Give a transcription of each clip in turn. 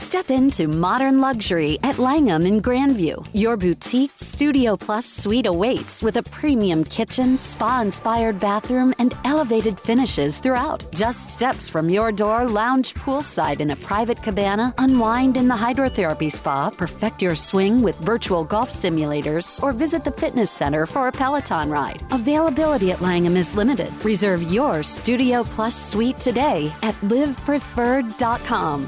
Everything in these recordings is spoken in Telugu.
Step into modern luxury at Langham in Grandview. Your boutique Studio Plus suite awaits with a premium kitchen, spa inspired bathroom, and elevated finishes throughout. Just steps from your door, lounge poolside in a private cabana, unwind in the hydrotherapy spa, perfect your swing with virtual golf simulators, or visit the fitness center for a Peloton ride. Availability at Langham is limited. Reserve your Studio Plus suite today at livepreferred.com.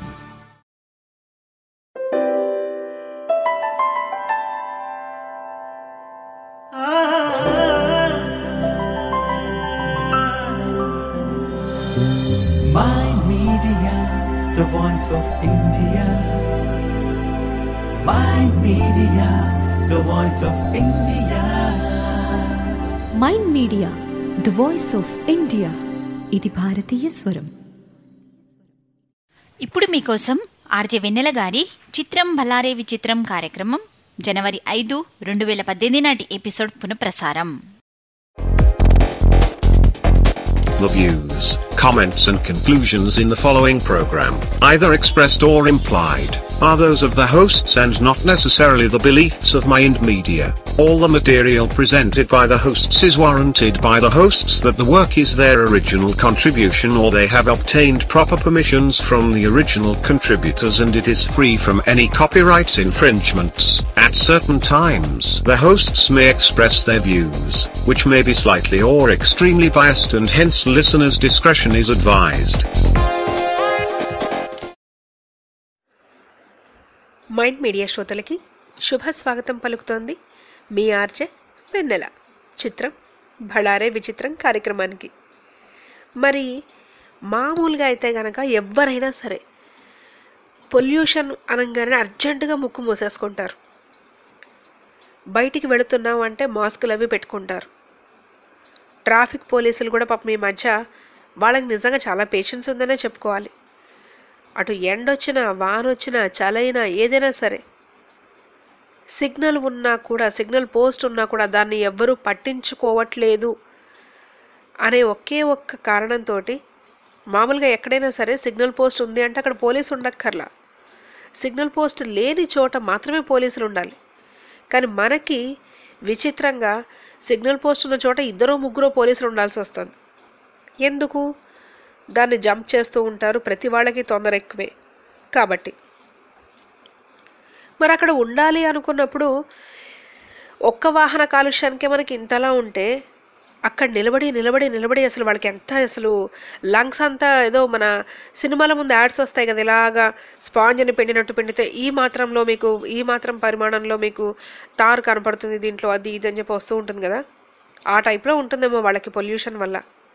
My Media, the voice of India. My Media, the voice of India. Mind media the voice of India ఇది భారతీయ స్వరం ఇప్పుడు మీకోసం ఆర్జే వెన్నెల గారి చిత్రం భలారే విచిత్రం కార్యక్రమం జనవరి ఐదు రెండు వేల పద్దెనిమిది నాటి ఎపిసోడ్ పునఃప్రసారం The views, comments, and conclusions in the following program, either expressed or implied, are those of the hosts and not necessarily the beliefs of Mind Media. All the material presented by the hosts is warranted by the hosts that the work is their original contribution or they have obtained proper permissions from the original contributors and it is free from any copyright infringements. At certain times, the hosts may express their views, which may be slightly or extremely biased and hence listeners' discretion is advised. Mind Media శ్రోతలకి శుభ స్వాగతం పలుకుతోంది మీ ఆర్జే వెన్నెల చిత్రం భళారే విచిత్రం కార్యక్రమానికి మరి మామూలుగా అయితే గనక ఎవరైనా సరే పొల్యూషన్ అనగానే అర్జెంటుగా ముక్కు మూసేసుకుంటారు బయటికి వెళుతున్నాం అంటే మాస్కులు అవి పెట్టుకుంటారు ట్రాఫిక్ పోలీసులు కూడా పాపం ఈ మధ్య వాళ్ళకి నిజంగా చాలా పేషెన్స్ ఉందనే చెప్పుకోవాలి అటు ఎండొచ్చినా వానొచ్చినా చలైనా ఏదైనా సరే సిగ్నల్ ఉన్నా కూడా సిగ్నల్ పోస్ట్ ఉన్నా కూడా దాన్ని ఎవ్వరూ పట్టించుకోవట్లేదు అనే ఒకే ఒక్క కారణంతో మామూలుగా ఎక్కడైనా సరే సిగ్నల్ పోస్ట్ ఉంది అంటే అక్కడ పోలీసు ఉండక్కర్లా సిగ్నల్ పోస్ట్ లేని చోట మాత్రమే పోలీసులు ఉండాలి కానీ మనకి విచిత్రంగా సిగ్నల్ పోస్ట్ ఉన్న చోట ఇద్దరో ముగ్గురో పోలీసులు ఉండాల్సి వస్తుంది ఎందుకు దాన్ని జంప్ చేస్తూ ఉంటారు ప్రతి వాళ్ళకి తొందర ఎక్కువే కాబట్టి మరి అక్కడ ఉండాలి అనుకున్నప్పుడు ఒక్క వాహన కాలుష్యానికే మనకి ఇంతలా ఉంటే అక్కడ నిలబడి నిలబడి నిలబడి అసలు వాళ్ళకి ఎంత అసలు లంగ్స్ అంతా ఏదో మన సినిమాల ముందు యాడ్స్ వస్తాయి కదా ఇలాగా స్పాంజ్ని పిండినట్టు పిండితే ఈ మాత్రంలో మీకు ఈ మాత్రం పరిమాణంలో మీకు తారు కనపడుతుంది దీంట్లో అది ఇది అని చెప్పి వస్తూ ఉంటుంది కదా ఆ టైప్లో ఉంటుందేమో వాళ్ళకి పొల్యూషన్ వల్ల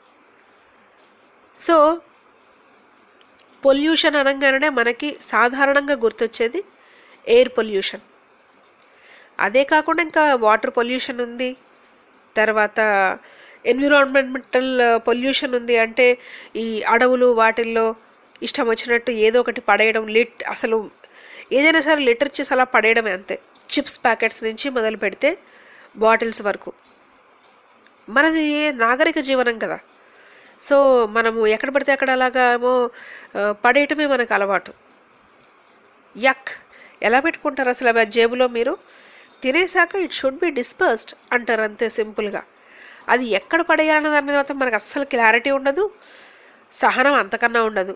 సో పొల్యూషన్ అనగానే మనకి సాధారణంగా గుర్తొచ్చేది ఎయిర్ పొల్యూషన్ అదే కాకుండా ఇంకా వాటర్ పొల్యూషన్ ఉంది తర్వాత ఎన్విరాన్మెంటల్ పొల్యూషన్ ఉంది అంటే ఈ అడవులు వాటిల్లో ఇష్టం వచ్చినట్టు ఏదో ఒకటి పడేయడం లిట్ అసలు ఏదైనా సరే లిటర్ చేసి అలా పడేయడమే అంతే చిప్స్ ప్యాకెట్స్ నుంచి మొదలు పెడితే బాటిల్స్ వరకు మనది నాగరిక జీవనం కదా సో మనము ఎక్కడ పడితే అక్కడ అలాగా ఏమో ఆ, పడేయటమే మనకు అలవాటు యక్ ఎలా పెట్టుకుంటారు అసలు అవి ఆ జేబులో మీరు తినేసాక ఇట్ షుడ్ బి డిస్పర్స్డ్ అంటారు అంతే సింపుల్గా అది ఎక్కడ పడేయాలన్న దాని మీద మాత్రం మనకు అస్సలు క్లారిటీ ఉండదు సహనం అంతకన్నా ఉండదు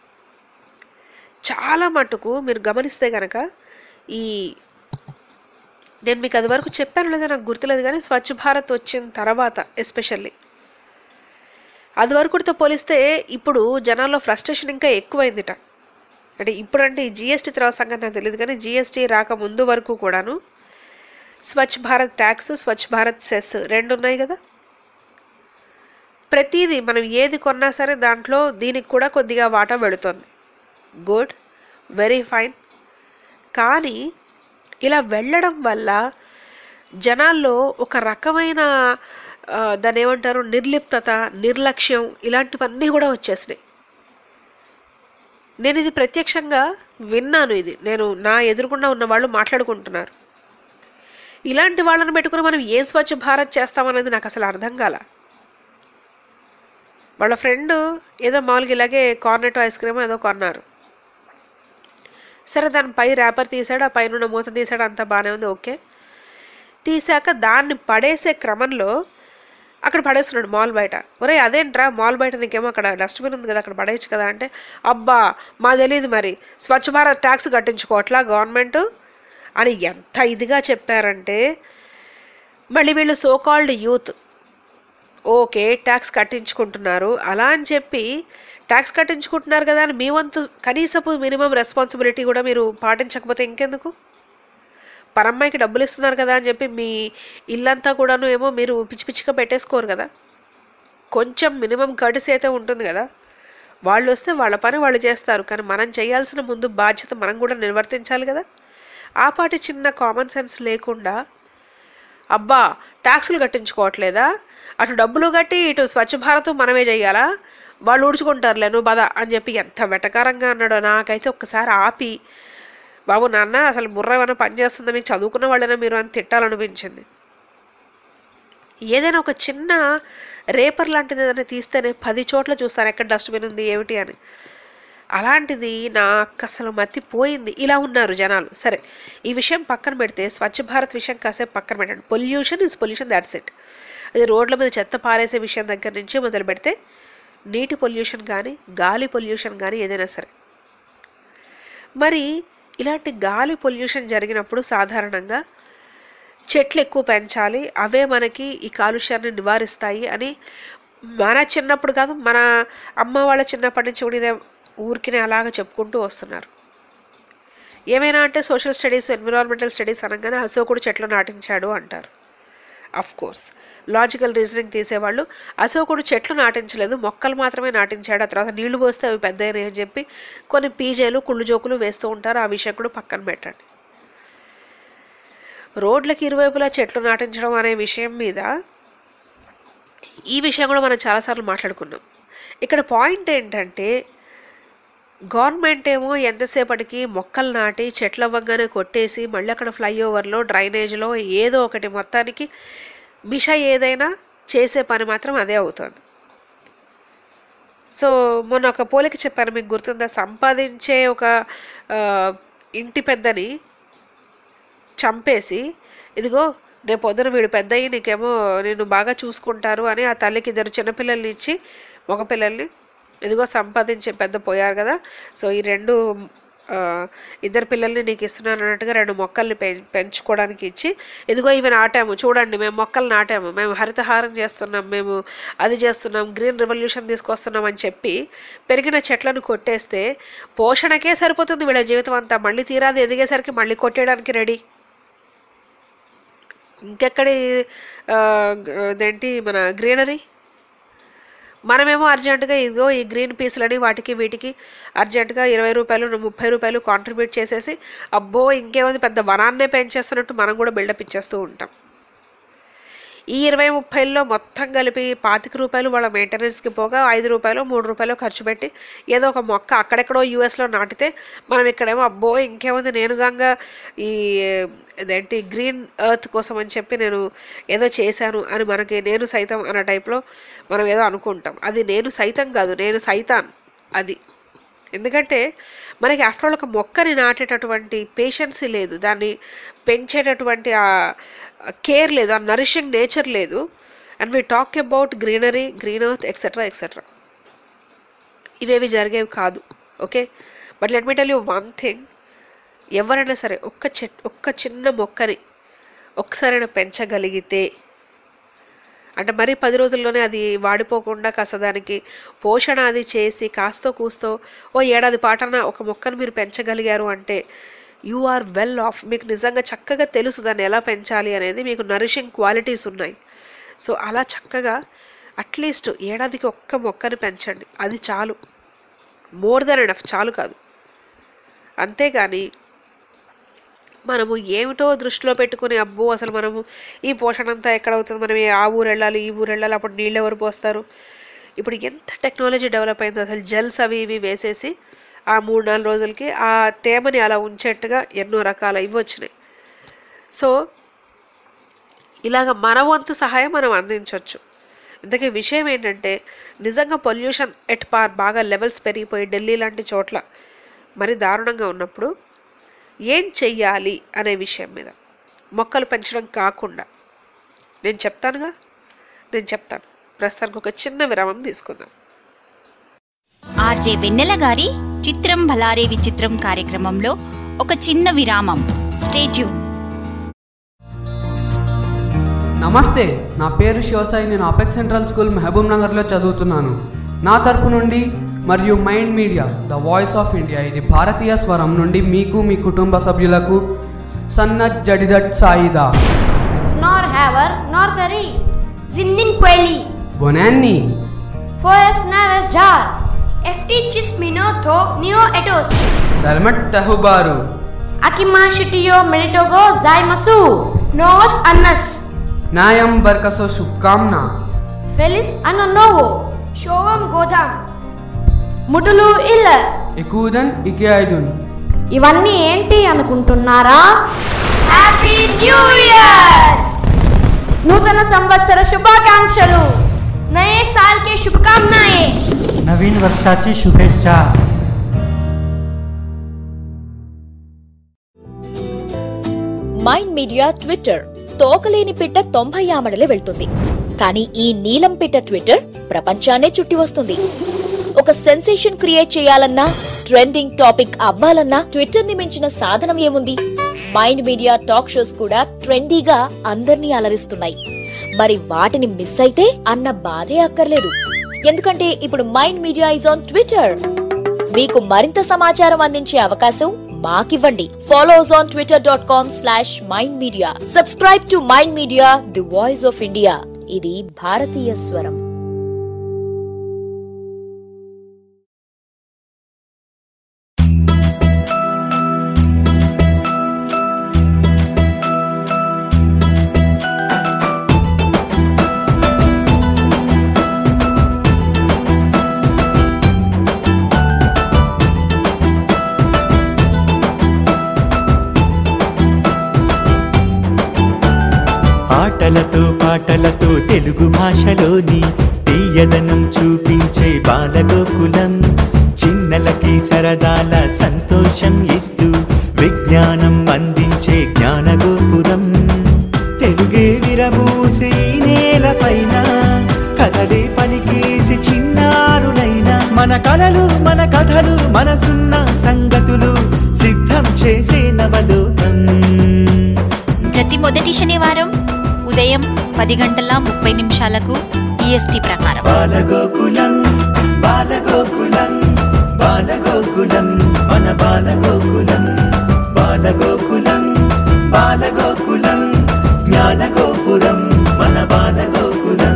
చాలా మటుకు మీరు గమనిస్తే కనుక ఈ నేను మీకు అది వరకు చెప్పాను లేదా నాకు గుర్తులేదు కానీ స్వచ్ఛ భారత్ వచ్చిన తర్వాత ఎస్పెషల్లీ అది వరకుతో పోలిస్తే ఇప్పుడు జనాల్లో ఫ్రస్ట్రేషన్ ఇంకా ఎక్కువైందిట అంటే ఇప్పుడంటే ఈ జిఎస్టీ తర్వాత సంగతి నాకు తెలియదు కానీ జిఎస్టీ రాక ముందు వరకు కూడాను స్వచ్ఛ భారత్ ట్యాక్స్ స్వచ్ఛ భారత్ సెస్ రెండు ఉన్నాయి కదా ప్రతిదీ మనం ఏది కొన్నా సరే దాంట్లో దీనికి కూడా కొద్దిగా వాటా వెళుతుంది గుడ్ వెరీ ఫైన్ కానీ ఇలా వెళ్ళడం వల్ల జనాల్లో ఒక రకమైన ఆ, దాన్ని ఏమంటారు నిర్లిప్తత నిర్లక్ష్యం ఇలాంటివన్నీ కూడా వచ్చేసినాయి నేను ఇది ప్రత్యక్షంగా విన్నాను ఇది నేను నా ఎదురుగుండా ఉన్న వాళ్ళు మాట్లాడుకుంటున్నారు ఇలాంటి వాళ్ళని పెట్టుకుని మనం ఏ స్వచ్ఛ భారత్ చేస్తామనేది నాకు అసలు అర్థం కాల వాళ్ళ ఫ్రెండ్ ఏదో మామూలుగా ఇలాగే కార్నెట్ ఐస్ క్రీమ్ ఏదో కొన్నారు సరే దాని పై ర్యాపర్ తీసాడు ఆ పైన ఉన్న మూత తీసాడు అంతా బాగానే ఉంది ఓకే తీసాక దాన్ని పడేసే క్రమంలో అక్కడ పడేస్తున్నాడు మాల్ బయట ఒరే అదేంట్రా మాల్ బయట నీకేమో అక్కడ డస్ట్బిన్ ఉంది కదా అక్కడ పడేయచ్చు కదా అంటే అబ్బా మా తెలియదు మరి స్వచ్ఛ భారత్ ట్యాక్స్ కట్టించుకోవట్లా గవర్నమెంట్ అని ఎంత ఇదిగా చెప్పారంటే మళ్ళీ వీళ్ళు so called youth okay tax కట్టించుకుంటున్నారు అలా అని చెప్పి ట్యాక్స్ కట్టించుకుంటున్నారు కదా అని మీ వంతు కనీసపు మినిమం రెస్పాన్సిబిలిటీ కూడా మీరు పాటించకపోతే ఇంకెందుకు పరమ్మాయికి డబ్బులు ఇస్తున్నారు కదా అని చెప్పి మీ ఇల్లంతా కూడాను ఏమో మీరు పిచ్చి పిచ్చిగా పెట్టేసుకోరు కదా కొంచెం మినిమం కడిసి అయితే ఉంటుంది కదా వాళ్ళు వస్తే వాళ్ళ పని వాళ్ళు చేస్తారు కానీ మనం చేయాల్సిన ముందు బాధ్యత మనం కూడా నిర్వర్తించాలి కదా ఆ పాటి చిన్న కామన్ సెన్స్ లేకుండా అబ్బా ట్యాక్సులు కట్టించుకోవట్లేదా అటు డబ్బులు కట్టి ఇటు స్వచ్ఛ భారత్ మనమే చెయ్యాలా వాళ్ళు ఊడ్చుకుంటారులే నువ్వు బద అని చెప్పి ఎంత వెటకారంగా అన్నాడో నాకైతే ఒక్కసారి ఆపి బాబు నాన్న అసలు బుర్ర ఏమైనా పని చేస్తుందా మీకు చదువుకున్న వాళ్ళైనా మీరు అని తిట్టాలనిపించింది ఏదైనా ఒక చిన్న రేపర్ లాంటిది ఏదైనా తీస్తేనే పది చోట్ల చూస్తాను ఎక్కడ డస్ట్బిన్ ఉంది ఏమిటి అని అలాంటిది నాకు అసలు మతిపోయింది ఇలా ఉన్నారు జనాలు సరే ఈ విషయం పక్కన పెడితే స్వచ్ఛ భారత్ విషయం కాసేపు పక్కన పెట్టండి pollution is pollution that's it అది రోడ్ల మీద చెత్త పారేసే విషయం దగ్గర నుంచి మొదలు పెడితే నీటి పొల్యూషన్ కానీ గాలి పొల్యూషన్ కానీ ఏదైనా సరే మరి ఇలాంటి గాలి పొల్యూషన్ జరిగినప్పుడు సాధారణంగా చెట్లు ఎక్కువ పెంచాలి అవే మనకి ఈ కాలుష్యాన్ని నివారిస్తాయి అని మన చిన్నప్పుడు కాదు మన అమ్మ వాళ్ళ చిన్నప్పటి నుంచి కూడా ఇదే ఊరికినే అలాగ చెప్పుకుంటూ వస్తున్నారు ఏమైనా అంటే సోషల్ స్టడీస్ ఎన్విరాన్మెంటల్ స్టడీస్ అనగానే అశోకుడు చెట్లు నాటించాడు అంటారు అఫ్ కోర్స్ లాజికల్ రీజనింగ్ తీసేవాళ్ళు అశోకుడు చెట్లు నాటించలేదు మొక్కలు మాత్రమే నాటించాడు ఆ తర్వాత నీళ్లు పోస్తే అవి పెద్దయినాయి అని చెప్పి కొన్ని పీజేలు కుళ్ళు జోకులు వేస్తూ ఉంటారు ఆ విషయం కూడా పక్కన పెట్టండి రోడ్లకి ఇరువైపులా చెట్లు నాటించడం అనే విషయం మీద ఈ విషయం కూడా మనం చాలాసార్లు మాట్లాడుకున్నాం ఇక్కడ పాయింట్ ఏంటంటే గవర్నమెంట్ ఏమో ఎంతసేపటికి మొక్కలు నాటి చెట్ల అవ్వగానే కొట్టేసి మళ్ళీ అక్కడ ఫ్లైఓవర్లో డ్రైనేజ్లో ఏదో ఒకటి మొత్తానికి మిష ఏదైనా చేసే పని మాత్రం అదే అవుతుంది సో మొన్న ఒక పోలిక చెప్పాను మీకు గుర్తుందా సంపాదించే ఒక ఆ, ఇంటి పెద్దని చంపేసి ఇదిగో రేపు పొద్దున వీడు పెద్ద అయ్యి నీకేమో నేను బాగా చూసుకుంటారు అని ఆ తల్లికి ఇద్దరు చిన్నపిల్లల్ని ఇచ్చి మగపిల్లల్ని ఇదిగో సంపాదించే పెద్ద పోయారు కదా సో ఈ రెండు ఆ, ఇద్దరు పిల్లల్ని నీకు ఇస్తున్నాను అన్నట్టుగా రెండు మొక్కల్ని పెం పెంచుకోవడానికి ఇచ్చి ఇదిగో ఇవి నాటాము చూడండి మేము మొక్కలు నాటాము మేము హరితహారం చేస్తున్నాం మేము అది చేస్తున్నాం గ్రీన్ రెవల్యూషన్ తీసుకొస్తున్నాం అని చెప్పి పెరిగిన చెట్లను కొట్టేస్తే పోషణకే సరిపోతుంది వీళ్ళ జీవితం అంతా మళ్ళీ తీరాది ఎదిగేసరికి మళ్ళీ కొట్టేయడానికి రెడీ ఇంకెక్కడి ఆ, గ- ఇదేంటి మన గ్రీనరీ మనమేమో అర్జెంటుగా ఇదిగో ఈ గ్రీన్ పీస్లని వాటికి వీటికి అర్జెంటుగా ఇరవై రూపాయలు ముప్పై రూపాయలు కాంట్రిబ్యూట్ చేసేసి అబ్బో ఇంకేముంది పెద్ద వనాన్నే పెంచేస్తున్నట్టు మనం కూడా బిల్డప్ ఇచ్చేస్తూ ఉంటాం ఈ ఇరవై ముప్పైల్లో మొత్తం కలిపి పాతిక రూపాయలు వాళ్ళ మెయింటెనెన్స్కి పోగా ఐదు రూపాయలు మూడు రూపాయలు ఖర్చు పెట్టి ఏదో ఒక మొక్క అక్కడెక్కడో యూఎస్లో నాటితే మనం ఇక్కడేమో అబ్బో ఇంకేముంది నేను గంగా ఈ ఇదేంటి గ్రీన్ ఎర్త్ కోసం అని చెప్పి నేను ఏదో చేశాను అని మనకి నేను సైతం అన్న టైప్లో మనం ఏదో అనుకుంటాం అది నేను సైతం కాదు నేను సైతాన్ అది ఎందుకంటే మనకి ఆఫ్టర్ ఆల్ ఒక మొక్కని నాటేటటువంటి పేషెన్సీ లేదు దాన్ని పెంచేటటువంటి ఆ కేర్ లేదు ఆ నరిషింగ్ నేచర్ లేదు and we talk about greenery green earth etcetera etcetera ఇవేవి జరిగేవి కాదు okay but let me tell you one thing ఎవరైనా సరే ఒక్క చెట్ ఒక్క చిన్న మొక్కని ఒక్కసారైనా పెంచగలిగితే అంటే మరి పది రోజుల్లోనే అది వాడిపోకుండా కాస్త దానికి పోషణ అది చేసి కాస్తో కూస్తో ఓ ఏడాది పాటన ఒక మొక్కను మీరు పెంచగలిగారు అంటే యు ఆర్ వెల్ ఆఫ్ మీకు నిజంగా చక్కగా తెలుసు దాన్ని ఎలా పెంచాలి అనేది మీకు నరిషింగ్ క్వాలిటీస్ ఉన్నాయి సో అలా చక్కగా అట్లీస్ట్ ఏడాదికి ఒక్క మొక్కని పెంచండి అది చాలు మోర్ దెన్ ఎనఫ్ చాలు కాదు అంతేగాని మనము ఏమిటో దృష్టిలో పెట్టుకుని అబ్బో అసలు మనము ఈ పోషణ అంతా ఎక్కడ అవుతుంది మనం ఏ- ఆ ఊరు వెళ్ళాలి ఈ ఊరు వెళ్ళాలి అప్పుడు నీళ్ళు ఎవరు పోస్తారు ఇప్పుడు ఎంత టెక్నాలజీ డెవలప్ అయిందో అసలు జెల్స్ అవి ఇవి వేసేసి ఆ మూడు నాలుగు రోజులకి ఆ తేమని అలా ఉంచేట్టుగా ఎన్నో రకాల ఇవి వచ్చినాయి సో ఇలాగ మన వంతు సహాయం మనం అందించవచ్చు ఇంతకీ విషయం ఏంటంటే నిజంగా పొల్యూషన్ ఎట్ పార్ బాగా లెవెల్స్ పెరిగిపోయి ఢిల్లీ లాంటి చోట్ల మరి దారుణంగా ఉన్నప్పుడు ఏం చెయ్యాలి అనే విషయం మీద మొక్కలు పెంచడం కాకుండా నేను చెప్తానుగా నేను చెప్తాను ప్రస్తుతానికి ఒక చిన్న విరామం తీసుకుందాం ఆర్జే వెన్నెల గారి చిత్రం భలారే విచిత్రం కార్యక్రమంలో ఒక చిన్న విరామం స్టేట్యూన్ నమస్తే నా పేరు శివసాయి నేను అపెక్స్ సెంట్రల్ స్కూల్ మహబూబ్ నగర్లో చదువుతున్నాను నా తరపు నుండి మరియు Mind media the voice of India ఇది భారతీయ స్వరం నుండి మీకు మీ కుటుంబ సభ్యులకు Sanath జడిదట్ Saida Snorhaver, Northari, Zinnin Quelli, బొనాన్ని Foes Naves Jar, FT Chismino Tho Neo Etos, సల్మట్ తహుబారు Akima Shitio Meritogo Zaimasu, Novus Annas, న్యాయం బర్కసో శుభకామ్న Felis Ananovo, Shovam Godam, ముటులు ఇల్ల ఎక్కువదన్ ఇకే ఐదున్ ఇవన్నీ ఏంటి అనుకుంటున్నారా హ్యాపీ న్యూ ఇయర్ నూతన సంవత్సర శుభాకాంక్షలు నయే సాల్ కే శుభకామనాయే नवीन वर्षाची शुभेच्छा మైండ్ మీడియా ట్విట్టర్ తోకలేని పిట్ట తొంభై ఆమడలే వెళ్తుంది కానీ ఈ నీలం పిట్ట ట్విట్టర్ ప్రపంచాన్నే చుట్టి వస్తుంది ఒక సెన్సేషన్ క్రియేట్ చేయాలన్నా ట్రెండింగ్ టాపిక్ అవ్వాలన్నా ట్విట్టర్ ని మించిన సాధనం ఏముంది మైండ్ మీడియా టాక్ షోస్ కూడా ట్రెండీగా అందర్నీ అలరిస్తున్నాయి మరి వాటిని మిస్ అయితే అన్న బాధే అక్కర్లేదు ఎందుకంటే ఇప్పుడు Mind Media is on Twitter మీకు మరింత సమాచారం అందించే అవకాశం మాకివ్వండి follows on Twitter dot com slash Mind Media subscribe to Mind media the voice of India ఇది భారతీయ స్వరం ఆటలతో పాటలతో తెలుగు భాషలోని తీయదనం చూపించే బాలగోకులం చిన్నలకి సరదాల సంతోషం ఇస్తూ విజ్ఞానం అందించే జ్ఞానగోపురం తెలుగే విరబూసే ఈ నేలపైన కథలే పలికేసి చిన్నారులైన మన కలలు మన కథలు మనసున్న సంగతులు సిద్ధం చేసే నవలోకం ప్రతి మొదటి శనివారం ఉదయం పది గంటల ముప్పై నిమిషాలకు ఈఎస్టీ ప్రకారం బాలగోకులం బాలగోకులం బాలగోకులం మన బాలగోకులం బాలగోకులం బాలగోకులం జ్ఞానగోపురం మన Balagokulam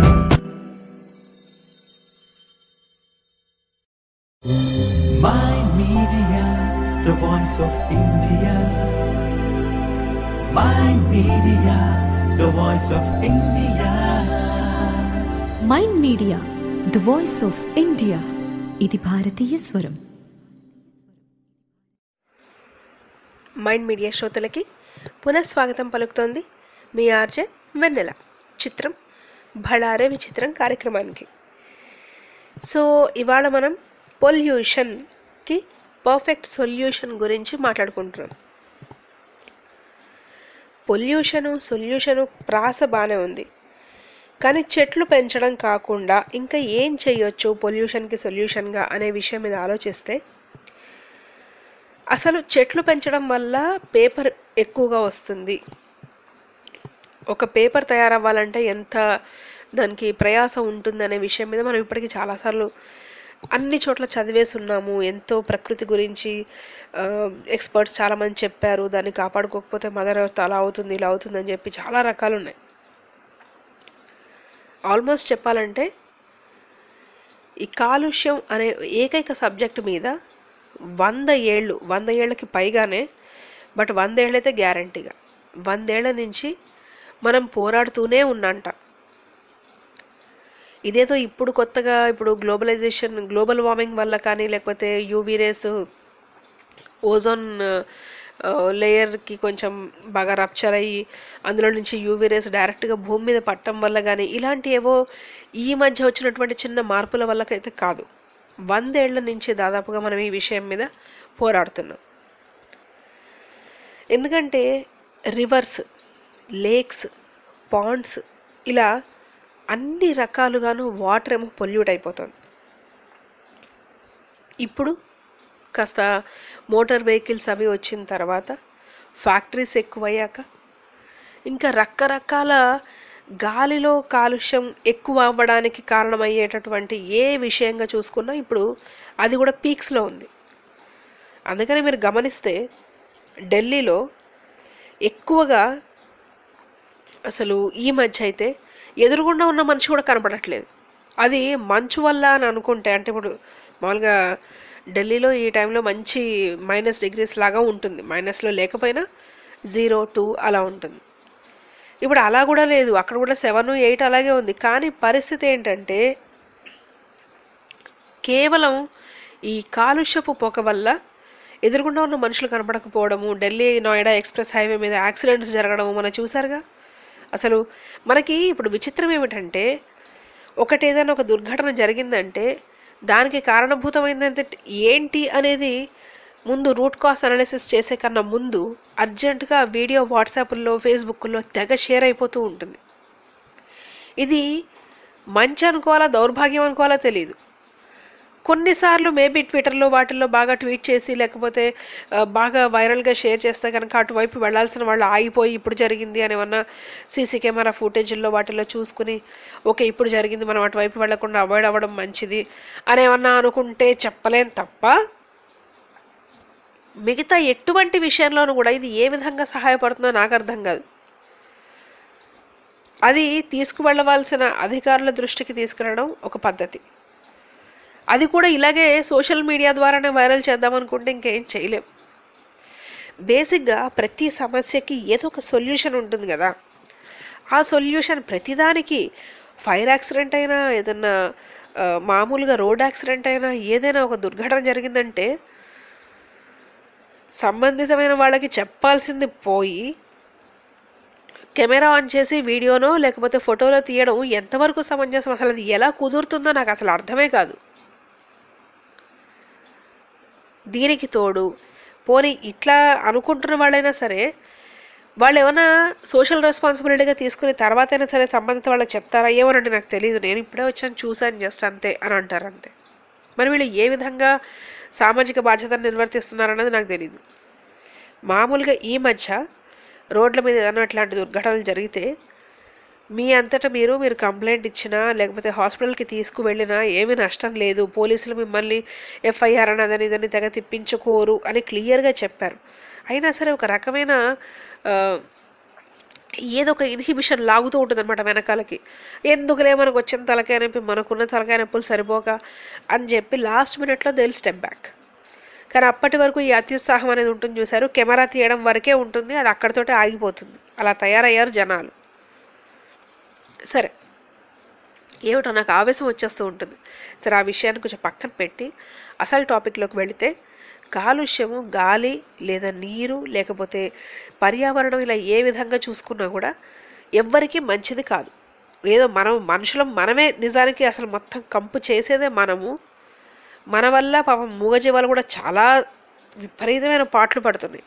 My Media, the voice of India. My Media, the voice of India. Mind media the voice of India ఇది భారతీయ స్వరం మైండ్ మీడియా శ్రోతలకి పునఃస్వాగతం పలుకుతోంది మీ ఆర్జే వెన్నెల చిత్రం భళారే విచిత్రం కార్యక్రమానికి సో ఇవాళ మనం పొల్యూషన్కి పర్ఫెక్ట్ సొల్యూషన్ గురించి మాట్లాడుకుంటున్నాం పొల్యూషను సొల్యూషను ప్రాస బాగానే ఉంది కానీ చెట్లు పెంచడం కాకుండా ఇంకా ఏం చేయొచ్చు పొల్యూషన్కి సొల్యూషన్గా అనే విషయం మీద ఆలోచిస్తే అసలు చెట్లు పెంచడం వల్ల పేపర్ ఎక్కువగా వస్తుంది ఒక పేపర్ తయారవ్వాలంటే ఎంత దానికి ప్రయాసం ఉంటుందనే విషయం మీద మనం ఇప్పటికీ చాలాసార్లు అన్ని చోట్ల చదివేసి ఉన్నాము ఎంతో ప్రకృతి గురించి ఎక్స్పర్ట్స్ చాలామంది చెప్పారు దాన్ని కాపాడుకోకపోతే మదర్ ఎర్త్ అలా అవుతుంది ఇలా అవుతుంది అని చెప్పి చాలా రకాలు ఉన్నాయి ఆల్మోస్ట్ చెప్పాలంటే ఈ కాలుష్యం అనే ఏకైక సబ్జెక్ట్ మీద వంద ఏళ్ళు వంద ఏళ్ళకి పైగానే బట్ వందేళ్ళైతే గ్యారంటీగా వందేళ్ల నుంచి మనం పోరాడుతూనే ఉన్నంట ఇదేదో ఇప్పుడు కొత్తగా ఇప్పుడు గ్లోబలైజేషన్ గ్లోబల్ వార్మింగ్ వల్ల కానీ లేకపోతే యూవీ రేస్ ఓజోన్ లేయర్కి కొంచెం బాగా రప్చర్ అయ్యి అందులో నుంచి యూవీ రేస్ డైరెక్ట్గా భూమి మీద పట్టడం వల్ల కానీ ఇలాంటి ఏవో ఈ మధ్య వచ్చినటువంటి చిన్న మార్పుల వల్లకైతే కాదు వందేళ్ల నుంచి దాదాపుగా మనం ఈ విషయం మీద పోరాడుతున్నాం ఎందుకంటే రివర్స్ లేక్స్ పాండ్స్ ఇలా అన్ని రకాలుగాను వాటర్ ఏమో పొల్యూట్ అయిపోతుంది ఇప్పుడు కాస్త మోటార్ వెహికల్స్ అవి వచ్చిన తర్వాత ఫ్యాక్టరీస్ ఎక్కువయ్యాక ఇంకా రకరకాల గాలిలో కాలుష్యం ఎక్కువ అవ్వడానికి కారణమయ్యేటటువంటి ఏ విషయంగా చూసుకున్నా ఇప్పుడు అది కూడా పీక్స్లో ఉంది అందుకని మీరు గమనిస్తే ఢిల్లీలో ఎక్కువగా అసలు ఈ మధ్య అయితే ఎదురుగుండా ఉన్న మనిషి కూడా కనపడట్లేదు అది మంచు వల్ల అని అనుకుంటే అంటే ఇప్పుడు మామూలుగా ఢిల్లీలో ఈ టైంలో మంచి మైనస్ డిగ్రీస్ లాగా ఉంటుంది మైనస్లో లేకపోయినా జీరో టూ అలా ఉంటుంది ఇప్పుడు అలా కూడా లేదు అక్కడ కూడా సెవెన్ ఎయిట్ అలాగే ఉంది కానీ పరిస్థితి ఏంటంటే కేవలం ఈ కాలుష్యపు పొగ వల్ల ఎదురుగుండా ఉన్న మనుషులు కనపడకపోవడము ఢిల్లీ నోయిడా ఎక్స్ప్రెస్ హైవే మీద యాక్సిడెంట్స్ జరగడము మనం చూసారుగా అసలు మనకి ఇప్పుడు విచిత్రం ఏమిటంటే ఒకటి ఏదైనా ఒక దుర్ఘటన జరిగిందంటే దానికి కారణభూతమైందంటే ఏంటి అనేది ముందు రూట్ కాస్ అనాలిసిస్ చేసే కన్నా ముందు అర్జెంటుగా వీడియో వాట్సాప్లో ఫేస్బుక్లో తెగ షేర్ అయిపోతూ ఉంటుంది ఇది మంచి అనుకోవాలా దౌర్భాగ్యం అనుకోవాలా తెలియదు కొన్నిసార్లు మేబీ ట్విట్టర్లో వాటిల్లో బాగా ట్వీట్ చేసి లేకపోతే ఆ, బాగా వైరల్గా షేర్ చేస్తే కనుక అటువైపు వెళ్ళాల్సిన వాళ్ళు ఆగిపోయి ఇప్పుడు జరిగింది అని ఏమన్నా సీసీ కెమెరా ఫుటేజ్ల్లో వాటిల్లో చూసుకుని ఓకే ఇప్పుడు జరిగింది మనం అటువైపు వెళ్లకుండా అవాయిడ్ అవ్వడం మంచిది అని ఏమన్నా అనుకుంటే చెప్పలేం తప్ప మిగతా ఎటువంటి విషయంలోనూ కూడా ఇది ఏ విధంగా సహాయపడుతుందో నాకు అర్థం కాదు అది తీసుకువెళ్ళవలసిన అధికారుల దృష్టికి తీసుకురావడం ఒక పద్ధతి అది కూడా ఇలాగే సోషల్ మీడియా ద్వారానే వైరల్ చేద్దామనుకుంటే ఇంకేం చేయలేం బేసిక్గా ప్రతి సమస్యకి ఏదో ఒక సొల్యూషన్ ఉంటుంది కదా ఆ సొల్యూషన్ ప్రతిదానికి ఫైర్ యాక్సిడెంట్ అయినా ఏదన్నా ఆ, మామూలుగా రోడ్ యాక్సిడెంట్ అయినా ఏదైనా ఒక దుర్ఘటన జరిగిందంటే సంబంధితమైన వాళ్ళకి చెప్పాల్సింది పోయి కెమెరా ఆన్ చేసి వీడియోనో లేకపోతే ఫోటోలో తీయడం ఎంతవరకు సమంజసం అసలు అది ఎలా కుదురుతుందో నాకు అసలు అర్థమే కాదు దీనికి తోడు పోనీ ఇట్లా అనుకుంటున్న వాళ్ళైనా సరే వాళ్ళు ఏమైనా సోషల్ రెస్పాన్సిబిలిటీగా తీసుకుని తర్వాతైనా సరే సంబంధిత వాళ్ళకి చెప్తారా ఏమోనండి నాకు తెలియదు నేను ఇప్పుడే వచ్చాను చూశాను జస్ట్ అంతే అని అంటారు అంతే మరి వీళ్ళు ఏ విధంగా సామాజిక బాధ్యతను నిర్వర్తిస్తున్నారన్నది నాకు తెలియదు మామూలుగా ఈ మధ్య రోడ్ల మీద ఏదైనా ఇట్లాంటి దుర్ఘటనలు జరిగితే మీ అంతటా మీరు మీరు కంప్లైంట్ ఇచ్చినా లేకపోతే హాస్పిటల్కి తీసుకువెళ్ళినా ఏమీ నష్టం లేదు పోలీసులు మిమ్మల్ని ఎఫ్ఐఆర్ అని అదని ఇదని తెగ తిప్పించుకోరు అని క్లియర్గా చెప్పారు అయినా సరే ఒక రకమైన ఆ, ఏదో ఒక ఇన్హిబిషన్ లాగుతూ ఉంటుంది అనమాట వెనకాలకి ఎందుకులే మనకు వచ్చిన తలకాయ నొప్పి మనకున్న తలకాయ నొప్పులు సరిపోక అని చెప్పి లాస్ట్ మినిట్లో దే స్టెప్ బ్యాక్ కానీ అప్పటి వరకు ఈ అత్యుత్సాహం అనేది ఉంటుంది చూశారు కెమెరా తీయడం వరకే ఉంటుంది అది అక్కడితోటే ఆగిపోతుంది అలా తయారయ్యారు జనాలు సరే ఏమిటో నాకు ఆవేశం వచ్చేస్తూ ఉంటుంది సరే ఆ విషయాన్ని కొంచెం పక్కన పెట్టి అసలు టాపిక్లోకి వెళితే కాలుష్యము గాలి లేదా నీరు లేకపోతే పర్యావరణం ఇలా ఏ విధంగా చూసుకున్నా కూడా ఎవ్వరికీ మంచిది కాదు ఏదో మనం మనుషులం మనమే నిజానికి అసలు మొత్తం కంపు చేసేదే మనము మన వల్ల పాపం మూగజీవాలు కూడా చాలా విపరీతమైన పాటలు పడుతున్నాయి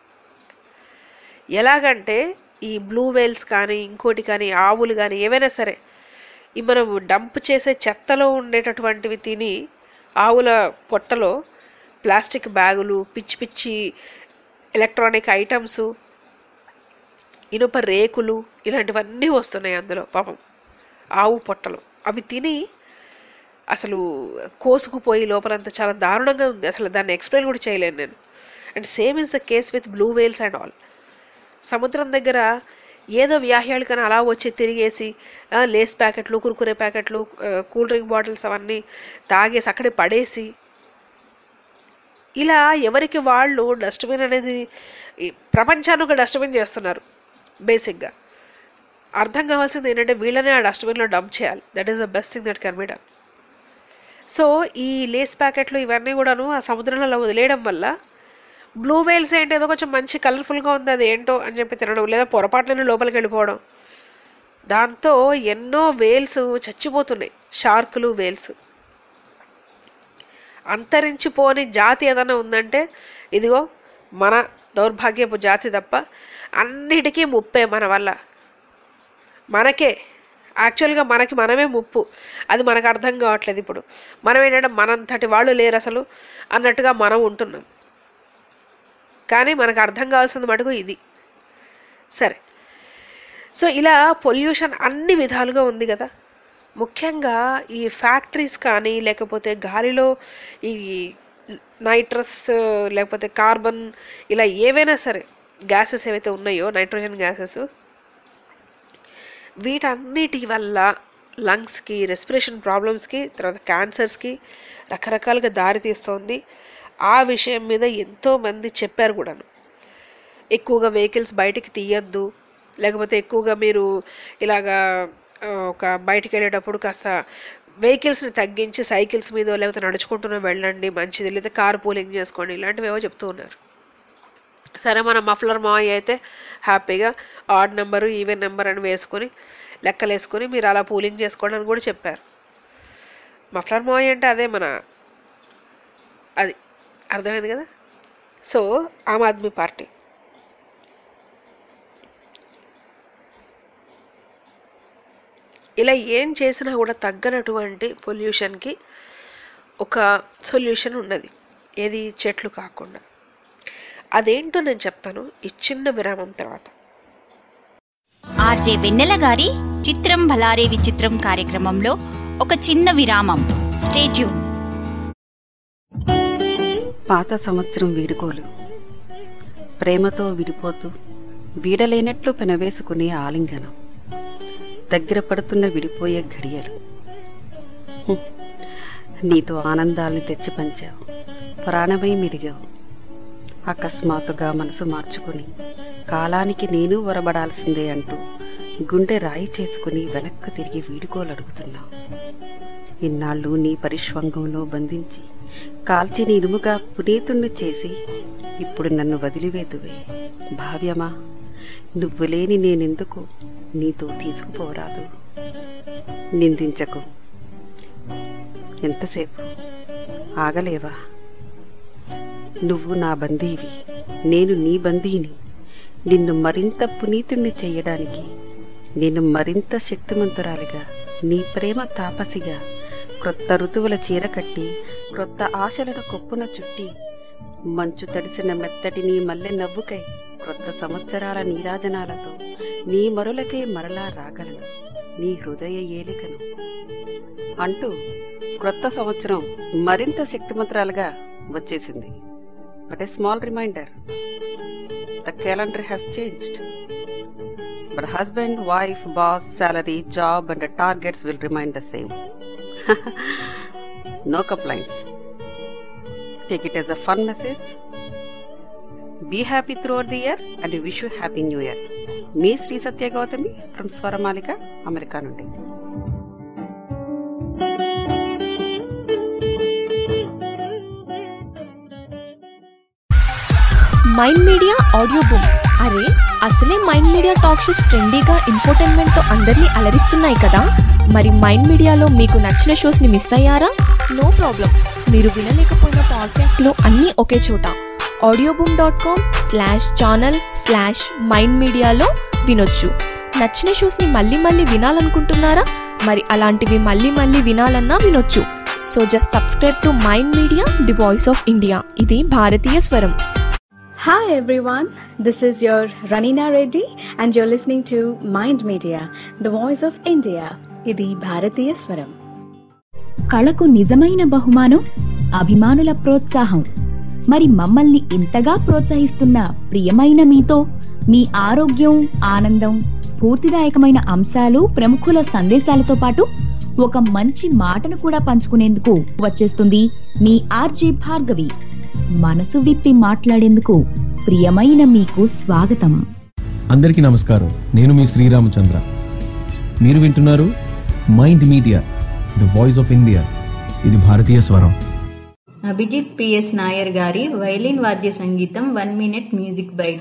ఎలాగంటే ఈ బ్లూ వేల్స్ కానీ ఇంకోటి కానీ ఆవులు కానీ ఏవైనా సరే ఈ మనం డంప్ చేసే చెత్తలో ఉండేటటువంటివి తిని ఆవుల పొట్టలో ప్లాస్టిక్ బ్యాగులు పిచ్చి పిచ్చి ఎలక్ట్రానిక్ ఐటమ్స్ ఇనుప రేకులు ఇలాంటివన్నీ వస్తున్నాయి అందులో పాపం ఆవు పొట్టలు అవి తిని అసలు కోసుకుపోయి లోపలంతా చాలా దారుణంగా ఉంది అసలు దాన్ని ఎక్స్ప్లెయిన్ కూడా చేయలేను నేను and same is the case with blue whales and all సముద్రం దగ్గర ఏదో వ్యాహ్యాళికని అలా వచ్చి తిరిగేసి ఆ, లేస్ ప్యాకెట్లు కురుకురే ప్యాకెట్లు ఆ, కూల్ డ్రింక్ బాటిల్స్ అవన్నీ తాగేసి అక్కడే పడేసి ఇలా ఎవరికి వాళ్ళు డస్ట్బిన్ అనేది ఈ ప్రపంచాన్ని ఒక డస్ట్బిన్ చేస్తున్నారు బేసిక్గా అర్థం కావాల్సింది ఏంటంటే వీళ్ళనే ఆ డస్ట్బిన్లో డంప్ చేయాలి that is the best thing that can be done so ఈ లేస్ ప్యాకెట్లు ఇవన్నీ కూడాను ఆ సముద్రంలో వదిలేయడం వల్ల బ్లూ వేల్స్ ఏంటి ఏదో కొంచెం మంచి కలర్ఫుల్గా ఉంది అది ఏంటో అని చెప్పి తినడం లేదా పొరపాట్లనే లోపలికి వెళ్ళిపోవడం దాంతో ఎన్నో వేల్స్ చచ్చిపోతున్నాయి షార్కులు వేల్స్ అంతరించిపోని జాతి ఏదైనా ఉందంటే ఇదిగో మన దౌర్భాగ్యపు జాతి తప్ప అన్నిటికీ ముప్పే మన వల్ల మనకే యాక్చువల్గా మనకి మనమే ముప్పు అది మనకు అర్థం కావట్లేదు ఇప్పుడు మనం ఏంటంటే మనంతటి వాళ్ళు లేరు అసలు అన్నట్టుగా మనం ఉంటున్నాం కానీ మనకు అర్థం కావాల్సింది మటుకు ఇది సరే సో ఇలా పొల్యూషన్ అన్ని విధాలుగా ఉంది కదా ముఖ్యంగా ఈ ఫ్యాక్టరీస్ కానీ లేకపోతే గాలిలో ఈ నైట్రస్ లేకపోతే కార్బన్ ఇలా ఏవైనా సరే గ్యాసెస్ ఏవైతే ఉన్నాయో నైట్రోజన్ గ్యాసెస్ వీటన్నిటి వల్ల లంగ్స్కి రెస్పిరేషన్ ప్రాబ్లమ్స్కి తర్వాత క్యాన్సర్స్కి రకరకాలుగా దారి తీస్తోంది ఆ విషయం మీద ఎంతోమంది చెప్పారు కూడాను ఎక్కువగా వెహికల్స్ బయటికి తీయద్దు లేకపోతే ఎక్కువగా మీరు ఇలాగా ఆ, ఒక బయటికి వెళ్ళేటప్పుడు కాస్త వెహికల్స్ని తగ్గించి సైకిల్స్ మీద లేకపోతే నడుచుకుంటూనే వెళ్ళండి మంచిది లేదా కార్ పూలింగ్ చేసుకోండి ఇలాంటివి ఏవో చెప్తూ ఉన్నారు సరే మన మఫ్లర్ మాయ్ అయితే హ్యాపీగా ఆడ్ నెంబరు ఈవెన్ నెంబర్ అని వేసుకొని లెక్కలు వేసుకొని మీరు అలా పూలింగ్ చేసుకోండి అని కూడా చెప్పారు మఫ్లర్ మాయ్ అంటే అదే మన అది అర్థమైంది కదా సో ఆమ్ ఆద్మీ పార్టీ ఇలా ఏం చేసినా కూడా తగ్గనటువంటి పొల్యూషన్కి ఒక సొల్యూషన్ ఉన్నది ఏది చెట్లు కాకుండా అదేంటో నేను చెప్తాను ఈ చిన్న విరామం తర్వాత ఆర్జే వెన్నెల గారి చిత్రం భలారే విచిత్రం కార్యక్రమంలో ఒక చిన్న విరామం స్టేట్యూన్ పాత సంవత్సరం వీడుకోలు ప్రేమతో విడిపోతూ వీడలేనట్లు పెనవేసుకునే ఆలింగనం దగ్గర పడుతున్న విడిపోయే ఘడియలు హ్మ్. నీతో ఆనందాల్ని తెచ్చి పంచావు ప్రాణమై మెరిగావు అకస్మాత్తుగా మనసు మార్చుకుని కాలానికి నేను వరబడాల్సిందే అంటూ గుండె రాయి చేసుకుని వెనక్కు తిరిగి వీడుకోలడుగుతున్నావు ఇన్నాళ్ళు నీ పరిష్వంగంలో బంధించి కాల్చి నీ ఇనుముగా పునీతుణ్ణి చేసి ఇప్పుడు నన్ను వదిలివేతువే భావ్యమా నువ్వు లేని నేనెందుకు నీతో తీసుకుపోరాదు నిందించకు ఎంతసేపు ఆగలేవా నువ్వు నా బందీవి నేను నీ బందీని నిన్ను మరింత పునీతుణ్ణి చెయ్యడానికి నేను మరింత శక్తిమంతురాలిగా నీ ప్రేమ తాపసిగా క్రొత్త ఋతువుల చీర కట్టి క్రొత్త ఆశలను కొప్పున చుట్టి మంచు తడిసిన మెత్తటి నీ మల్లె నవ్వుకై క్రొత్త సంవత్సరాల నీరాజనాలతో నీ మరులకై మరలా రాగలను నీ హృదయ ఏలికను అంటూ క్రొత్త సంవత్సరం మరింత శక్తిమంతురాలుగా వచ్చేసింది but a small reminder the calendar has changed but husband wife boss salary job and targets will remain the same no complaints take it as a fun message be happy throughout the year and wish you happy new year మీ శ్రీ సత్య గౌతమి ఫ్రమ్ స్వరమాలిక అమెరికా నుండి మైండ్ మీడియా ఆడియో బుక్ అరే అసలే మైండ్ మీడియా టాక్ షోస్ ట్రెండీగా ఇన్ఫోటైన్మెంట్తో అందరినీ అలరిస్తున్నాయి కదా మరి మైండ్ మీడియాలో మీకు నచ్చిన షోస్ని మిస్ అయ్యారా నో ప్రాబ్లం మీరు వినలేకపోయిన పాడ్కాస్ట్లో అన్నీ ఒకే చోట audio boom dot com slash channel slash mind మీడియాలో వినొచ్చు నచ్చిన షోస్ని మళ్ళీ మళ్ళీ వినాలనుకుంటున్నారా మరి అలాంటివి మళ్ళీ మళ్ళీ వినాలన్నా వినొచ్చు so just subscribe to Mind media the voice of India ఇది భారతీయ స్వరం Hi everyone, this is your Ranina Reddy and you're listening to Mind Media, the voice of India. ఇది భారతీయ స్వరం కళకు నిజమైన బహుమానం అభిమానుల ప్రోత్సాహం మరి మమ్మల్ని ఇంతగా ప్రోత్సహిస్తున్న ప్రియమైన మీతో మీ ఆరోగ్యం ఆనందం స్ఫూర్తిదాయకమైన అంశాలు ప్రముఖుల సందేశాలతో పాటు ఒక మంచి మాటను కూడా పంచుకునేందుకు వచ్చేస్తుంది మీ ఆర్జే భార్గవి మనసు విప్పి మాట్లాడేందుకు ప్రియమైన మీకు స్వాగతం అందరికీ నమస్కారం నేను మీ శ్రీరామచంద్ర మీరు వింటున్నారు Mind media the voice of India ఇది భారతీయ స్వరం అభిజిత్ పిఎస్ నాయర్ గారి వైలిన్ వాద్య సంగీతం one minute music bite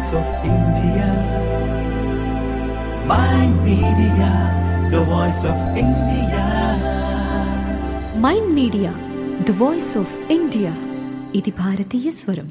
voice of India. Mind Media, the voice of India. Mind media the voice of India ఇది భారతీయ స్వరం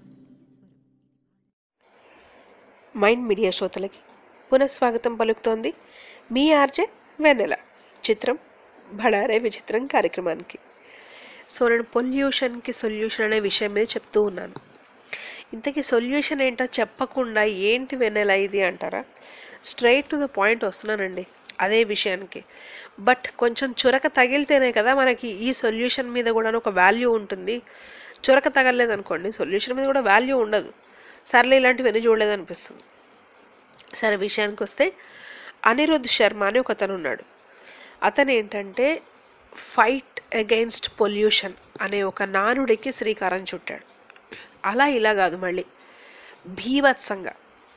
మైండ్ మీడియా శ్రోతలకి పునఃస్వాగతం పలుకుతోంది మీ ఆర్జే వెన్నెల చిత్రం భడారే విచిత్రం కార్యక్రమానికి సో నేను పొల్యూషన్కి సొల్యూషన్ అనే విషయం మీద చెప్తూ ఉన్నాను ఇంతకీ సొల్యూషన్ ఏంటో చెప్పకుండా ఏంటి వెన్నెల ఇది అంటారా స్ట్రైట్ టు ద పాయింట్ వస్తున్నానండి అదే విషయానికి బట్ కొంచెం చురక తగిలితేనే కదా మనకి ఈ సొల్యూషన్ మీద కూడా ఒక వాల్యూ ఉంటుంది చురక తగలలేదు అనుకోండి సొల్యూషన్ మీద కూడా వాల్యూ ఉండదు సర్లే ఇలాంటివన్నీ చూడలేదు అనిపిస్తుంది సరే విషయానికి వస్తే అనిరుద్ శర్మ అని ఒకతను ఉన్నాడు అతను ఏంటంటే ఫైట్ అగెయిన్స్ట్ పొల్యూషన్ అనే ఒక నానుడికి శ్రీకారం చుట్టాడు అలా ఇలా కాదు మళ్ళీ భీభత్సంగా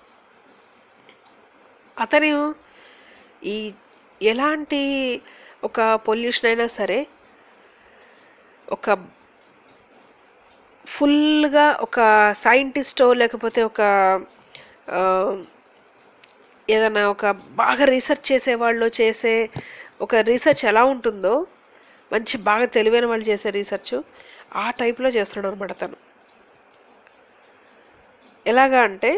అతను ఈ ఎలాంటి ఒక పొల్యూషన్ అయినా సరే ఒక ఫుల్గా ఒక సైంటిస్టో లేకపోతే ఒక ఆ, ఏదైనా ఒక బాగా రీసెర్చ్ చేసేవాళ్ళు చేసే ఒక రీసెర్చ్ ఎలా ఉంటుందో మంచి బాగా తెలివైన వాళ్ళు చేసే రీసెర్చ్ ఆ టైప్లో చేస్తున్నాడు అనమాట తను ఎలాగా అంటే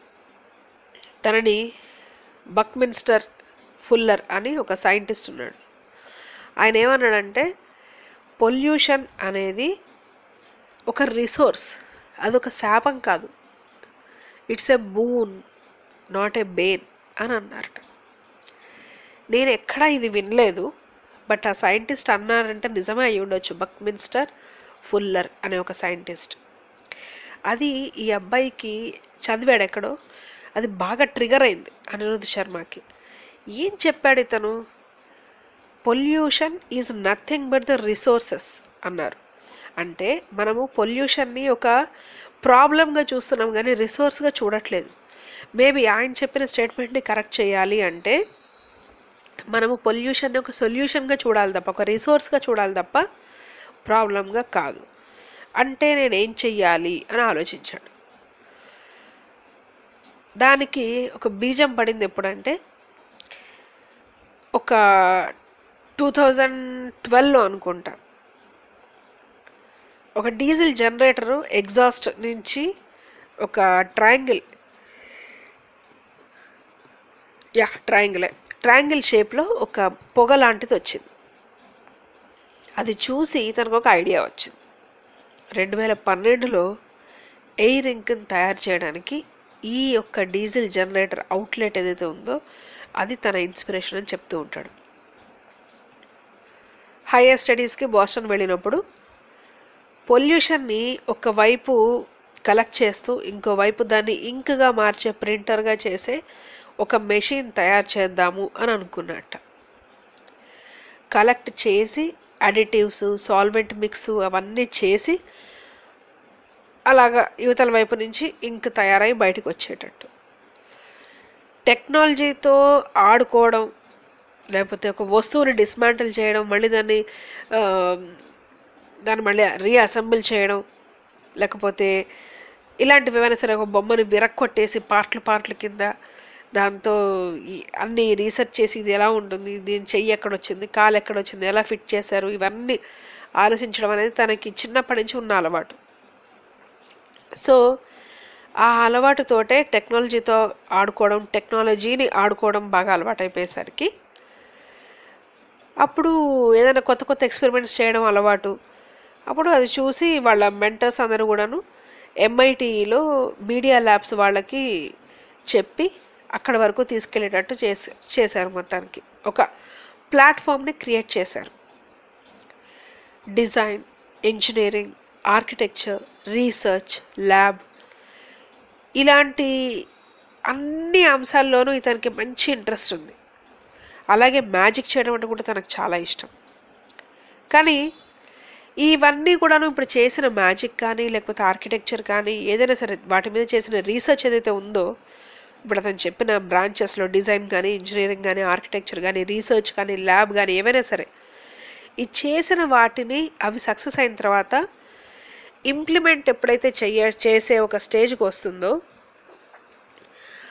తనని బక్మిన్స్టర్ ఫుల్లర్ అని ఒక సైంటిస్ట్ ఉన్నాడు ఆయన ఏమన్నాడంటే పొల్యూషన్ అనేది ఒక రిసోర్స్ అదొక శాపం కాదు it's a boon not a bane అని అన్నారట నేను ఎక్కడా ఇది వినలేదు బట్ ఆ సైంటిస్ట్ అన్నారంటే నిజమే అయి ఉండొచ్చు బక్మిన్స్టర్ ఫుల్లర్ అనే ఒక సైంటిస్ట్ అది ఈ అబ్బాయికి చదివాడు ఎక్కడో అది బాగా ట్రిగర్ అయింది అనిరుద్ శర్మకి ఏం చెప్పాడు ఇతను pollution is nothing but the resources అన్నారు అంటే మనము పొల్యూషన్ని ఒక ప్రాబ్లంగా చూస్తున్నాం కానీ రిసోర్స్గా చూడట్లేదు మేబీ ఆయన చెప్పిన స్టేట్మెంట్ని కరెక్ట్ చేయాలి అంటే మనము పొల్యూషన్ని ఒక సొల్యూషన్గా చూడాలి తప్ప ఒక రిసోర్స్గా చూడాలి తప్ప ప్రాబ్లంగా కాదు అంటే నేను ఏం చెయ్యాలి అని ఆలోచించాడు దానికి ఒక బీజం పడింది ఎప్పుడంటే ఒక టూ థౌజండ్ ట్వెల్వ్లో అనుకుంటా ఒక డీజిల్ జనరేటరు ఎగ్జాస్ట్ నుంచి ఒక ట్రయాంగిల్ యా ట్రయాంగిలే ట్రయాంగిల్ షేప్లో ఒక పొగ లాంటిది వచ్చింది అది చూసి తనకు ఒక ఐడియా వచ్చింది రెండు వేల పన్నెండులో ఎయిర్ ఇంక్ని తయారు చేయడానికి ఈ యొక్క డీజిల్ జనరేటర్ అవుట్లెట్ ఏదైతే ఉందో అది తన ఇన్స్పిరేషన్ అని చెప్తూ ఉంటాడు హైయర్ స్టడీస్కి బాస్టన్ వెళ్ళినప్పుడు పొల్యూషన్ని ఒకవైపు కలెక్ట్ చేస్తూ ఇంకోవైపు దాన్ని ఇంక్గా మార్చే ప్రింటర్గా చేసే ఒక మెషిన్ తయారు చేద్దాము అని అనుకున్నట్ట కలెక్ట్ చేసి అడిటివ్స్ సాల్వెంట్ మిక్స్ అవన్నీ చేసి అలాగా యువతల వైపు నుంచి ఇంక్ తయారై బయటకు వచ్చేటట్టు టెక్నాలజీతో ఆడుకోవడం లేకపోతే ఒక వస్తువుని డిస్మాంటిల్ చేయడం మళ్ళీ దాన్ని ఆ, దాన్ని మళ్ళీ రీఅసెంబుల్ చేయడం లేకపోతే ఇలాంటివి ఏమైనా సరే ఒక బొమ్మని విరక్కొట్టేసి పార్ట్లు పార్ట్ల కింద దాంతో ఈ- అన్ని రీసెర్చ్ చేసి ఇది ఎలా ఉంటుంది దీని చెయ్యి ఎక్కడ వచ్చింది కాలు ఎక్కడ వచ్చింది ఎలా ఫిట్ చేశారు ఇవన్నీ ఆలోచించడం అనేది తనకి చిన్నప్పటి నుంచి ఉన్న అలవాటు సో ఆ అలవాటుతోటే టెక్నాలజీతో ఆడుకోవడం టెక్నాలజీని ఆడుకోవడం బాగా అలవాటైపోయేసరికి అప్పుడు ఏదైనా కొత్త కొత్త ఎక్స్పెరిమెంట్స్ చేయడం అలవాటు అప్పుడు అది చూసి వాళ్ళ మెంటర్స్ అందరూ కూడాను ఎంఐటీలో మీడియా ల్యాబ్స్ వాళ్ళకి చెప్పి అక్కడ వరకు తీసుకెళ్ళేటట్టు చేసి చేశారు మొత్తానికి ఒక ప్లాట్ఫామ్ని క్రియేట్ చేశారు design engineering architecture research lab ఇలాంటి అన్ని అంశాల్లోనూ ఇతనికి మంచి ఇంట్రెస్ట్ ఉంది అలాగే మ్యాజిక్ చేయడం అంటే కూడా తనకు చాలా ఇష్టం కానీ ఇవన్నీ కూడాను ఇప్పుడు చేసిన మ్యాజిక్ కానీ లేకపోతే ఆర్కిటెక్చర్ కానీ ఏదైనా సరే వాటి మీద చేసిన రీసెర్చ్ ఏదైతే ఉందో ఇప్పుడు అతను చెప్పిన బ్రాంచెస్లో డిజైన్ కానీ ఇంజనీరింగ్ కానీ ఆర్కిటెక్చర్ కానీ రీసెర్చ్ కానీ ల్యాబ్ కానీ ఏవైనా సరే ఈ చేసిన వాటిని అవి సక్సెస్ అయిన తర్వాత ఇంప్లిమెంట్ ఎప్పుడైతే చెయ్య చేసే ఒక స్టేజ్కి వస్తుందో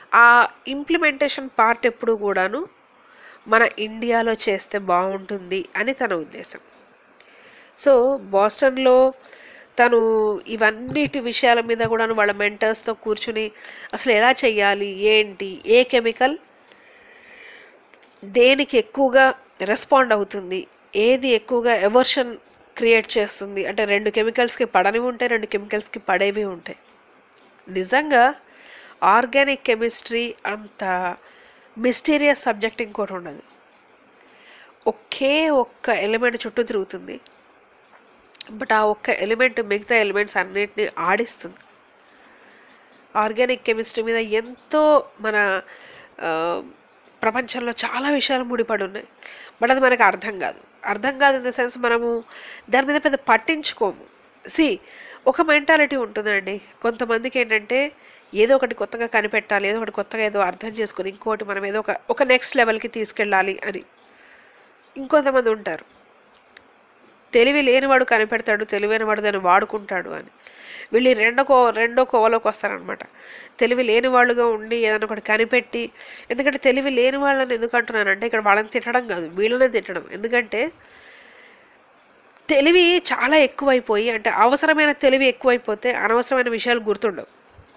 ఆ ఇంప్లిమెంటేషన్ పార్ట్ ఎప్పుడు కూడాను మన ఇండియాలో చేస్తే బాగుంటుంది అని తన ఉద్దేశం సో బాస్టన్లో తను ఇవన్నిటి విషయాల మీద కూడా వాళ్ళ మెంటర్స్తో కూర్చుని అసలు ఎలా చెయ్యాలి ఏంటి ఏ కెమికల్ దేనికి ఎక్కువగా రెస్పాండ్ అవుతుంది ఏది ఎక్కువగా ఎవర్షన్ క్రియేట్ చేస్తుంది అంటే రెండు కెమికల్స్కి పడనివి ఉంటాయి రెండు కెమికల్స్కి పడేవి ఉంటాయి నిజంగా ఆర్గానిక్ కెమిస్ట్రీ అంత మిస్టీరియస్ సబ్జెక్ట్ ఇంకోటి ఉండదు ఒకే ఒక్క ఎలిమెంట్ చుట్టూ తిరుగుతుంది బట్ ఆ ఒక్క ఎలిమెంట్ మిగతా ఎలిమెంట్స్ అన్నిటిని ఆడిస్తుంది ఆర్గానిక్ కెమిస్ట్రీ మీద ఎంతో మన ఆ, ప్రపంచంలో చాలా విషయాలు ముడిపడి ఉన్నాయి బట్ అది మనకు అర్థం కాదు అర్థం కాదు ఇన్ ద సెన్స్ మనము దాని మీద పెద్ద పట్టించుకోము సి ఒక మెంటాలిటీ ఉంటుందండి కొంతమందికి ఏంటంటే ఏదో ఒకటి కొత్తగా కనిపెట్టాలి ఏదో ఒకటి కొత్తగా ఏదో అర్థం చేసుకుని ఇంకోటి మనం ఏదో ఒక ఒక నెక్స్ట్ లెవెల్కి తీసుకెళ్ళాలి అని ఇంకొంతమంది ఉంటారు తెలివి లేనివాడు కనిపెడతాడు తెలివైనవాడు దాన్ని వాడుకుంటాడు అని వీళ్ళు ఈ రెండో కో రెండో కోవలోకి వస్తారనమాట తెలివి లేని వాళ్ళుగా ఉండి ఏదైనా ఒకటి కనిపెట్టి ఎందుకంటే తెలివి లేని వాళ్ళని ఎందుకు అంటున్నానంటే ఇక్కడ వాళ్ళని తిట్టడం కాదు వీళ్ళనే తిట్టడం ఎందుకంటే తెలివి చాలా ఎక్కువైపోయి అంటే అవసరమైన తెలివి ఎక్కువైపోతే అనవసరమైన విషయాలు గుర్తుండవు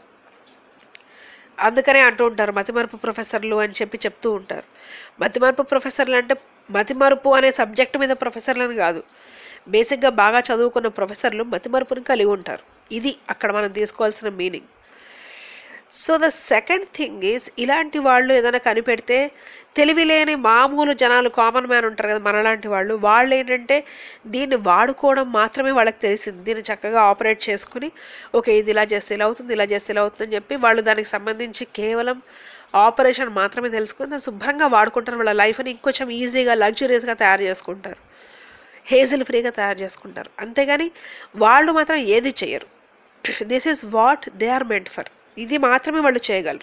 అందుకనే అంటూ ఉంటారు మతిమరుపు ప్రొఫెసర్లు అని చెప్పి చెప్తూ ఉంటారు మతిమరుపు ప్రొఫెసర్లు అంటే మతిమరుపు అనే సబ్జెక్ట్ మీద ప్రొఫెసర్లను కాదు బేసిక్గా బాగా చదువుకున్న ప్రొఫెసర్లు మతిమరుపుని కలిగి ఉంటారు ఇది అక్కడ మనం తీసుకోవాల్సిన meaning so the second thing is ఇలాంటి వాళ్ళు ఏదైనా కనిపెడితే తెలివి లేని మామూలు జనాలు కామన్ మ్యాన్ ఉంటారు కదా మనలాంటి వాళ్ళు వాళ్ళు ఏంటంటే దీన్ని వాడుకోవడం మాత్రమే వాళ్ళకి తెలిసింది దీన్ని చక్కగా ఆపరేట్ చేసుకుని ఓకే ఇది ఇలా చేస్తే ఇలా అవుతుంది ఇలా చేస్తే ఇలా అవుతుంది అని చెప్పి వాళ్ళు దానికి సంబంధించి కేవలం ఆపరేషన్ మాత్రమే తెలుసుకుని దాన్ని శుభ్రంగా వాడుకుంటారు వాళ్ళ లైఫ్ని ఇంకొంచెం ఈజీగా లగ్జరియస్గా తయారు చేసుకుంటారు హేజిల్ ఫ్రీగా తయారు చేసుకుంటారు అంతేగాని వాళ్ళు మాత్రం ఏది చేయరు this is what they are meant for ఇది మాత్రమే వాళ్ళు చేయగలరు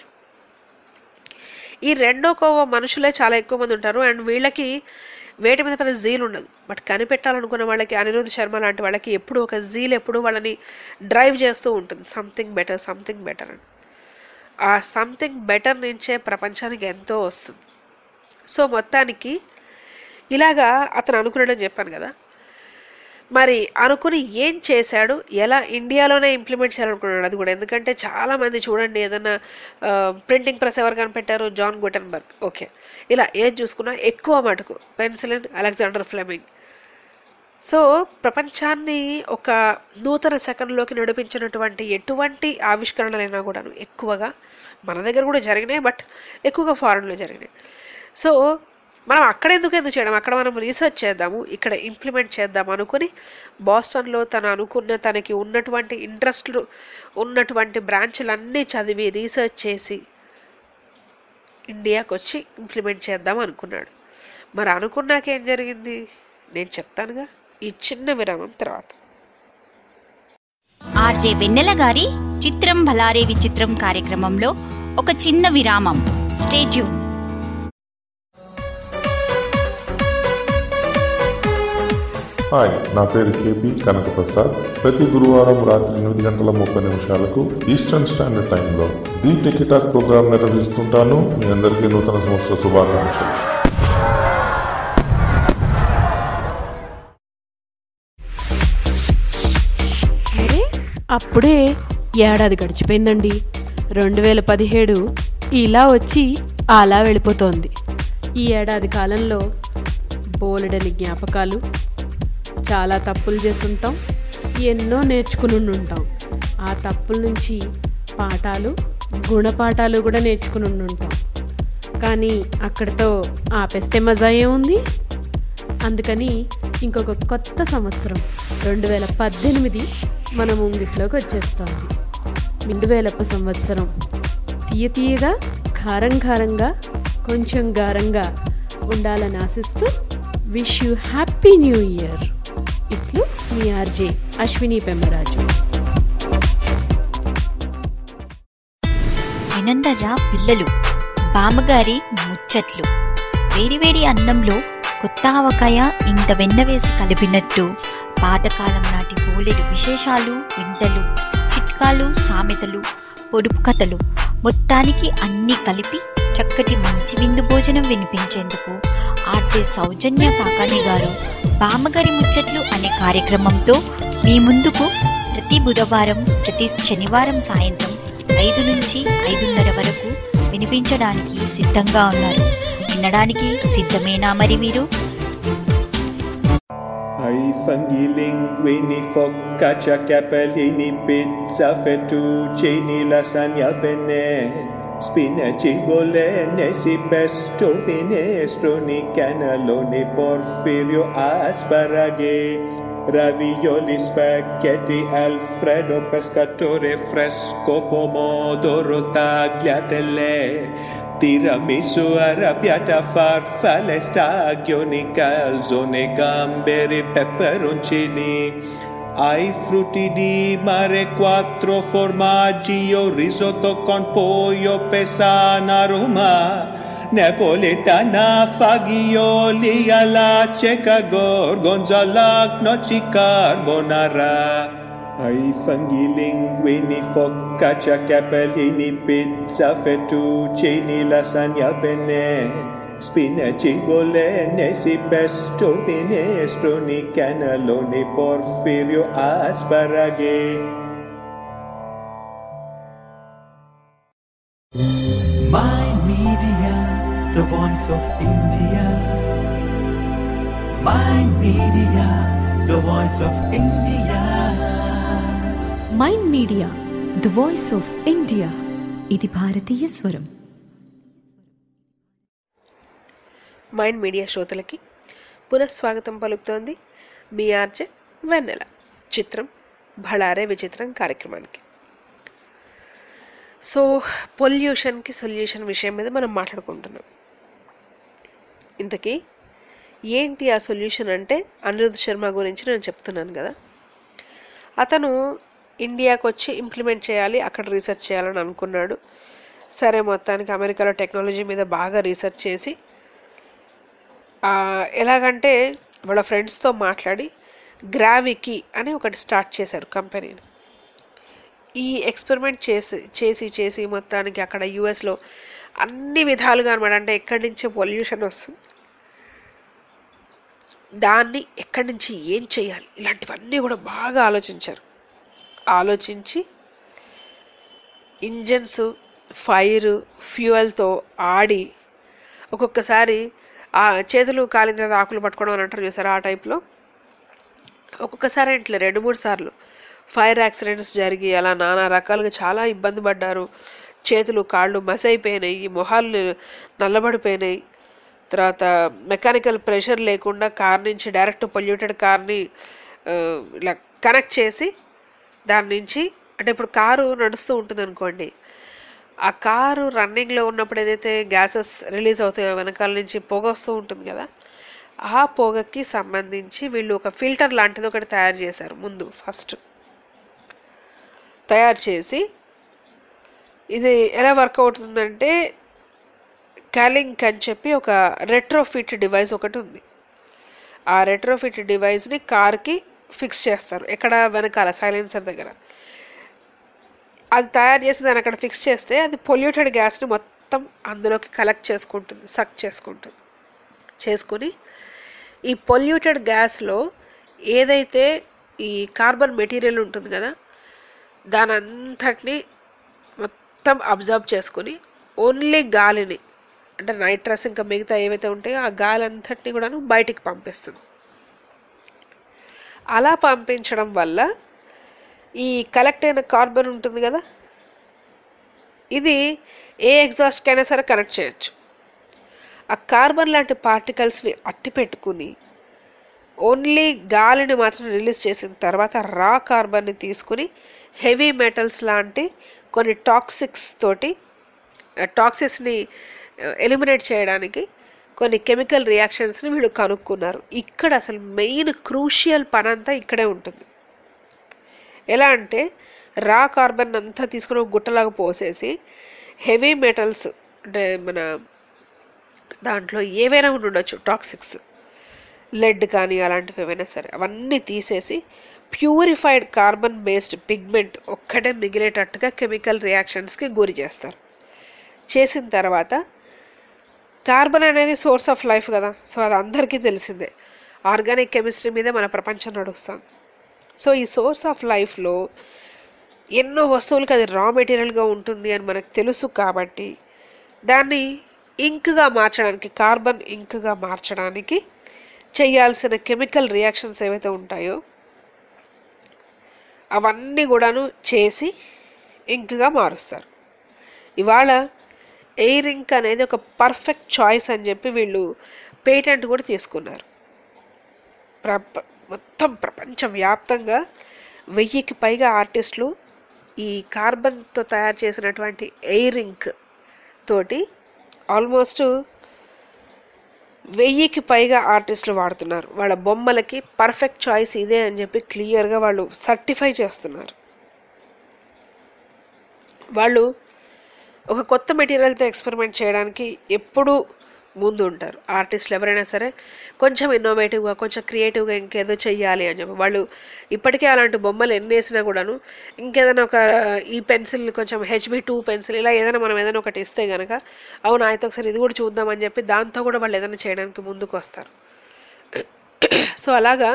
ఈ రెండో కోవ మనుషులే చాలా ఎక్కువ మంది ఉంటారు అండ్ వీళ్ళకి వేటి మీద పెద్ద జీల్ ఉండదు బట్ కనిపెట్టాలనుకున్న వాళ్ళకి అనిరుద్ధ్ శర్మ లాంటి వాళ్ళకి ఎప్పుడు ఒక జీల్ ఎప్పుడు వాళ్ళని డ్రైవ్ చేస్తూ ఉంటుంది సంథింగ్ బెటర్ సంథింగ్ బెటర్ అని ఆ సంథింగ్ బెటర్ నుంచే ప్రపంచానికి ఎంతో వస్తుంది సో మొత్తానికి ఇలాగా అతను అనుకున్నాడని చెప్పాను కదా మరి అనుకుని ఏం చేశాడు ఎలా ఇండియాలోనే ఇంప్లిమెంట్ చేయాలనుకున్నాడు అది కూడా ఎందుకంటే చాలామంది చూడండి ఏదైనా ప్రింటింగ్ ప్రెస్ ఎవరు కనిపెట్టారు జాన్ గుటెన్బర్గ్ ఓకే ఇలా ఏది చూసుకున్నా ఎక్కువ మటుకు పెన్సిలిన్ అలెగ్జాండర్ ఫ్లెమింగ్ సో ప్రపంచాన్ని ఒక నూతన శకంలోకి నడిపించినటువంటి ఎటువంటి ఆవిష్కరణలైనా కూడాను ఎక్కువగా మన దగ్గర కూడా జరిగినాయి బట్ ఎక్కువగా ఫారెన్లో జరిగినాయి సో మనం అక్కడ ఎందుకు ఎందుకు చేయడం అక్కడ మనం రీసెర్చ్ చేద్దాము ఇక్కడ ఇంప్లిమెంట్ చేద్దాం అనుకుని బాస్టన్లో తను అనుకున్న తనకి ఉన్నటువంటి ఇంట్రెస్ట్లు ఉన్నటువంటి బ్రాంచ్లన్నీ చదివి రీసెర్చ్ చేసి ఇండియాకి వచ్చి ఇంప్లిమెంట్ చేద్దాం అనుకున్నాడు మరి అనుకున్నాక ఏం జరిగింది నేను చెప్తానుగా ఈ చిన్న విరామం తర్వాత ఆర్జే వెన్నెల గారి చిత్రం భలారే విచిత్రం కార్యక్రమంలో ఒక చిన్న విరామం స్టేట్యూన్ హాయ్ నా పేరు కేపీ కనకప్రసాద్ ప్రతి గురువారం రాత్రి ఎనిమిది గంటల ముప్పై నిమిషాలకు ఈస్టర్న్ స్టాండర్డ్ టైంలో ది టెకిటాక్ ప్రోగ్రాం నిర్వహిస్తుంటాను మీ అందరికీ నూతన సంవత్సర శుభాకాంక్షలు అరే అప్పుడే ఏడాది గడిచిపోయిందండి రెండు వేల పదిహేడు ఇలా వచ్చి అలా వెళ్ళిపోతోంది ఈ ఏడాది కాలంలో బోలెడని జ్ఞాపకాలు చాలా తప్పులు చేసుంటాం ఎన్నో నేర్చుకుని ఉంటాం ఆ తప్పుల నుంచి పాఠాలు గుణపాఠాలు కూడా నేర్చుకుని ఉంటాం కానీ అక్కడితో ఆపేస్తే మజా ఏముంది అందుకని ఇంకొక కొత్త సంవత్సరం రెండు వేల పద్దెనిమిది మన ముంగిట్లోకి వచ్చేస్తుంది రెండు వేలపు సంవత్సరం తీయ తీయగా కారం కారంగా కొంచెం గారంగా ఉండాలని ఆశిస్తూ wish you happy new year ఇట్లు మీ ఆర్జే అశ్విని పెమ్మరాజు వినందర్రా పిల్లలు బామ్మగారి ముచ్చట్లు వేడివేడి అన్నంలో కొత్త ఆవకాయ ఇంత వెన్న వేసి కలిపినట్టు పాతకాలం నాటి బోలెడు విశేషాలు వింతలు చిట్కాలు సామెతలు పొడుపు కథలు మొత్తానికి అన్నీ కలిపి చక్కటి మంచి విందు భోజనం వినిపించేందుకు ఆర్జే సౌజన్య కాకాని గారు బామ్మగారి ముచ్చట్లు అనే కార్యక్రమంతో మీ ముందుకు ప్రతి బుధవారం ప్రతి శనివారం సాయంత్రం ఐదు నుంచి ఐదున్నర వరకు వినిపించడానికి సిద్ధంగా ఉన్నారు వినడానికి సిద్ధమేనా మరి మీరు Ai funghi linguini, focaccia, capellini, pizza, fettuccini, lasagna, penne, spinaci, bolognesi, pesto, minestroni, cannelloni, porfirio, asparaghi, ravioli, spaghetti, alfredo, pescatore, fresco, pomodoro, tagliatelle, Tiramisu, arrabbiata, farfalle, stagioni, calzone, gamberi, peperoncini. Ai frutti di mare, quattro formaggi, o risotto con pollo, pesana, Roma. Napoletana, fagioli, alla cieca, gorgonzola, gnocchi, carbonara. Ai funghi linguini, focaccia, capellini, pizza, fettuccini, lasagna, penne, spinaci, bolognesi, pesto, minestroni, cannelloni, porfirio, asparaghi. My Media, the voice of India. My Media, the voice of India. Mind media the voice of India ఇది భారతీయ స్వరం మైండ్ మీడియా శ్రోతలకి పునఃస్వాగతం పలుకుతోంది మీ ఆర్జే వెన్నెల చిత్రం భళారే విచిత్రం కార్యక్రమానికి సో పొల్యూషన్కి సొల్యూషన్ విషయం మీద మనం మాట్లాడుకుంటున్నాం ఇంతకీ ఏంటి ఆ సొల్యూషన్ అంటే అనిరుద్ శర్మ గురించి నేను చెప్తున్నాను కదా అతను ఇండియాకి వచ్చి ఇంప్లిమెంట్ చేయాలి అక్కడ రీసెర్చ్ చేయాలని అనుకున్నాడు సరే మొత్తానికి అమెరికాలో టెక్నాలజీ మీద బాగా రీసెర్చ్ చేసి ఆ, ఎలాగంటే వాళ్ళ ఫ్రెండ్స్తో మాట్లాడి గ్రావికీ అని ఒకటి స్టార్ట్ చేశారు కంపెనీని ఈ ఎక్స్పెరిమెంట్ చేసి చేసి చేసి మొత్తానికి అక్కడ యూఎస్లో అన్ని విధాలుగా అనమాట అంటే ఎక్కడి నుంచే పొల్యూషన్ వస్తుంది దాన్ని ఎక్కడి నుంచి ఏం చేయాలి ఇలాంటివన్నీ కూడా బాగా ఆలోచించారు ఆలోచించి ఇంజన్స్ ఫైర్ ఫ్యూయల్తో ఆడి ఒక్కొక్కసారి ఆ చేతులు కాలిన తర్వాత ఆకులు పట్టుకోవడం అని అంటారు చూసారా ఆ టైప్లో ఒక్కొక్కసారి ఇట్లా రెండు మూడు సార్లు ఫైర్ యాక్సిడెంట్స్ జరిగి అలా నానా రకాలుగా చాలా ఇబ్బంది పడ్డారు చేతులు కాళ్ళు మసైపోయినాయి మొహాలు నల్లబడిపోయినాయి తర్వాత మెకానికల్ ప్రెషర్ లేకుండా కార్ నుంచి డైరెక్ట్ పొల్యూటెడ్ కార్ని ఆ, ఇలా కనెక్ట్ చేసి దాని నుంచి అంటే ఇప్పుడు కారు నడుస్తూ ఉంటుంది అనుకోండి ఆ కారు రన్నింగ్లో ఉన్నప్పుడు ఏదైతే గ్యాసెస్ రిలీజ్ అవుతాయో వెనకాల నుంచి పొగ వస్తూ ఉంటుంది కదా ఆ పొగకి సంబంధించి వీళ్ళు ఒక ఫిల్టర్ లాంటిది ఒకటి తయారు చేశారు ముందు ఫస్ట్ తయారు చేసి ఇది ఎలా వర్క్ అవుతుందంటే క్యాలింక్ అని చెప్పి ఒక రెట్రోఫిట్ డివైస్ ఒకటి ఉంది ఆ రెట్రోఫిట్ డివైస్ని కార్కి ఫిక్స్ చేస్తారు ఎక్కడ వెనకాల సైలెన్సర్ దగ్గర అది తయారు చేసి దాన్ని అక్కడ ఫిక్స్ చేస్తే అది పొల్యూటెడ్ గ్యాస్ని మొత్తం అందులోకి కలెక్ట్ చేసుకుంటుంది సక్ చేసుకుంటుంది చేసుకుని ఈ పొల్యూటెడ్ గ్యాస్లో ఏదైతే ఈ కార్బన్ మెటీరియల్ ఉంటుంది కదా దాని అంతటిని మొత్తం అబ్జర్వ్ చేసుకుని ఓన్లీ గాలిని అంటే నైట్రస్ ఇంకా మిగతా ఏవైతే ఉంటాయో ఆ గాలి అంతటిని కూడాను బయటికి పంపిస్తుంది అలా పంపించడం వల్ల ఈ కలెక్ట్ అయిన కార్బన్ ఉంటుంది కదా ఇది ఏ ఎగ్జాస్ట్కైనా సరే కనెక్ట్ చేయొచ్చు ఆ కార్బన్ లాంటి పార్టికల్స్ని అట్టి పెట్టుకుని ఓన్లీ గాలిని మాత్రం రిలీజ్ చేసిన తర్వాత రా కార్బన్ని తీసుకుని హెవీ మెటల్స్ లాంటి కొన్ని టాక్సిక్స్ తోటి టాక్సిక్స్ని ఎలిమినేట్ చేయడానికి కొన్ని కెమికల్ రియాక్షన్స్ని వీళ్ళు కనుక్కున్నారు ఇక్కడ అసలు మెయిన్ క్రూషియల్ పని అంతా ఇక్కడే ఉంటుంది ఎలా అంటే రా కార్బన్ అంతా తీసుకుని ఒక గుట్టలాగా పోసేసి హెవీ మెటల్స్ అంటే మన దాంట్లో ఏవైనా ఉండి ఉండొచ్చు టాక్సిక్స్ లెడ్ కానీ అలాంటివి ఏమైనా సరే అవన్నీ తీసేసి ప్యూరిఫైడ్ కార్బన్ బేస్డ్ పిగ్మెంట్ ఒక్కటే మిగిలేటట్టుగా కెమికల్ రియాక్షన్స్కి గురి చేస్తారు చేసిన తర్వాత కార్బన్ అనేది సోర్స్ ఆఫ్ లైఫ్ కదా సో అది అందరికీ తెలిసిందే ఆర్గానిక్ కెమిస్ట్రీ మీదే మన ప్రపంచం నడుస్తుంది సో ఈ సోర్స్ ఆఫ్ లైఫ్లో ఎన్నో వస్తువులకు అది రా మెటీరియల్గా ఉంటుంది అని మనకు తెలుసు కాబట్టి దాన్ని ఇంక్గా మార్చడానికి కార్బన్ ఇంక్గా మార్చడానికి చేయాల్సిన కెమికల్ రియాక్షన్స్ ఏవైతే ఉంటాయో అవన్నీ కూడాను చేసి ఇంక్గా మారుస్తారు ఇవాళ ఎయిర్ ఇంక్ అనేది ఒక పర్ఫెక్ట్ చాయిస్ అని చెప్పి వీళ్ళు పేటెంట్ కూడా తీసుకున్నారు ప్రప మొత్తం ప్రపంచవ్యాప్తంగా వెయ్యికి పైగా ఆర్టిస్టులు ఈ కార్బన్తో తయారు చేసినటువంటి ఎయిర్ ఇంక్ తోటి ఆల్మోస్ట్ వెయ్యికి పైగా ఆర్టిస్టులు వాడుతున్నారు వాళ్ళ బొమ్మలకి పర్ఫెక్ట్ చాయిస్ ఇదే అని చెప్పి క్లియర్గా వాళ్ళు సర్టిఫై చేస్తున్నారు వాళ్ళు ఒక కొత్త మెటీరియల్తో ఎక్స్పెరిమెంట్ చేయడానికి ఎప్పుడూ ముందు ఉంటారు ఆర్టిస్టులు ఎవరైనా సరే కొంచెం ఇన్నోవేటివ్గా కొంచెం క్రియేటివ్గా ఇంకేదో చెయ్యాలి అని చెప్పి వాళ్ళు ఇప్పటికే అలాంటి బొమ్మలు ఎన్ని వేసినా కూడాను ఇంకేదైనా ఒక ఈ పెన్సిల్ కొంచెం హెచ్బి టూ పెన్సిల్ ఇలా ఏదైనా మనం ఏదైనా ఒకటి ఇస్తే కనుక అవును అయితే ఒకసారి ఇది కూడా చూద్దామని చెప్పి దాంతో కూడా వాళ్ళు ఏదైనా చేయడానికి ముందుకు వస్తారు సో అలాగా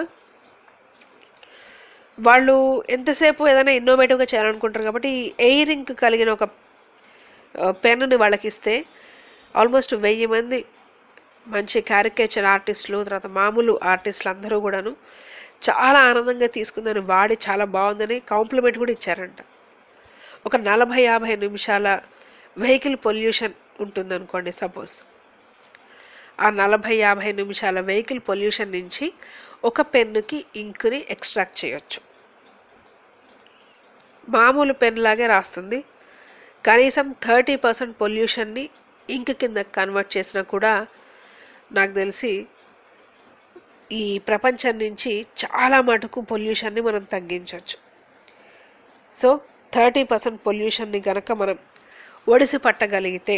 వాళ్ళు ఎంతసేపు ఏదైనా ఇన్నోవేటివ్గా చేయాలనుకుంటారు కాబట్టి ఈ ఎయిరింగ్ కలిగిన ఒక పెన్నుని వాళ్ళకి ఇస్తే ఆల్మోస్ట్ వెయ్యి మంది మంచి క్యారికేచర్ ఆర్టిస్టులు తర్వాత మామూలు ఆర్టిస్టులు అందరూ కూడాను చాలా ఆనందంగా తీసుకుందని వాడి చాలా బాగుందని కాంప్లిమెంట్ కూడా ఇచ్చారంట ఒక నలభై యాభై నిమిషాల వెహికల్ పొల్యూషన్ ఉంటుందనుకోండి సపోజ్ ఆ నలభై యాభై నిమిషాల వెహికల్ పొల్యూషన్ నుంచి ఒక పెన్నుకి ఇంకుని ఎక్స్ట్రాక్ట్ చేయొచ్చు మామూలు పెన్ లాగే రాస్తుంది కనీసం థర్టీ పర్సెంట్ పొల్యూషన్ని ఇంక్ కింద కన్వర్ట్ చేసినా కూడా నాకు తెలిసి ఈ ప్రపంచం నుంచి చాలా మటుకు పొల్యూషన్ని మనం తగ్గించవచ్చు సో థర్టీ పర్సెంట్ పొల్యూషన్ని గనక మనం ఒడిసి పట్టగలిగితే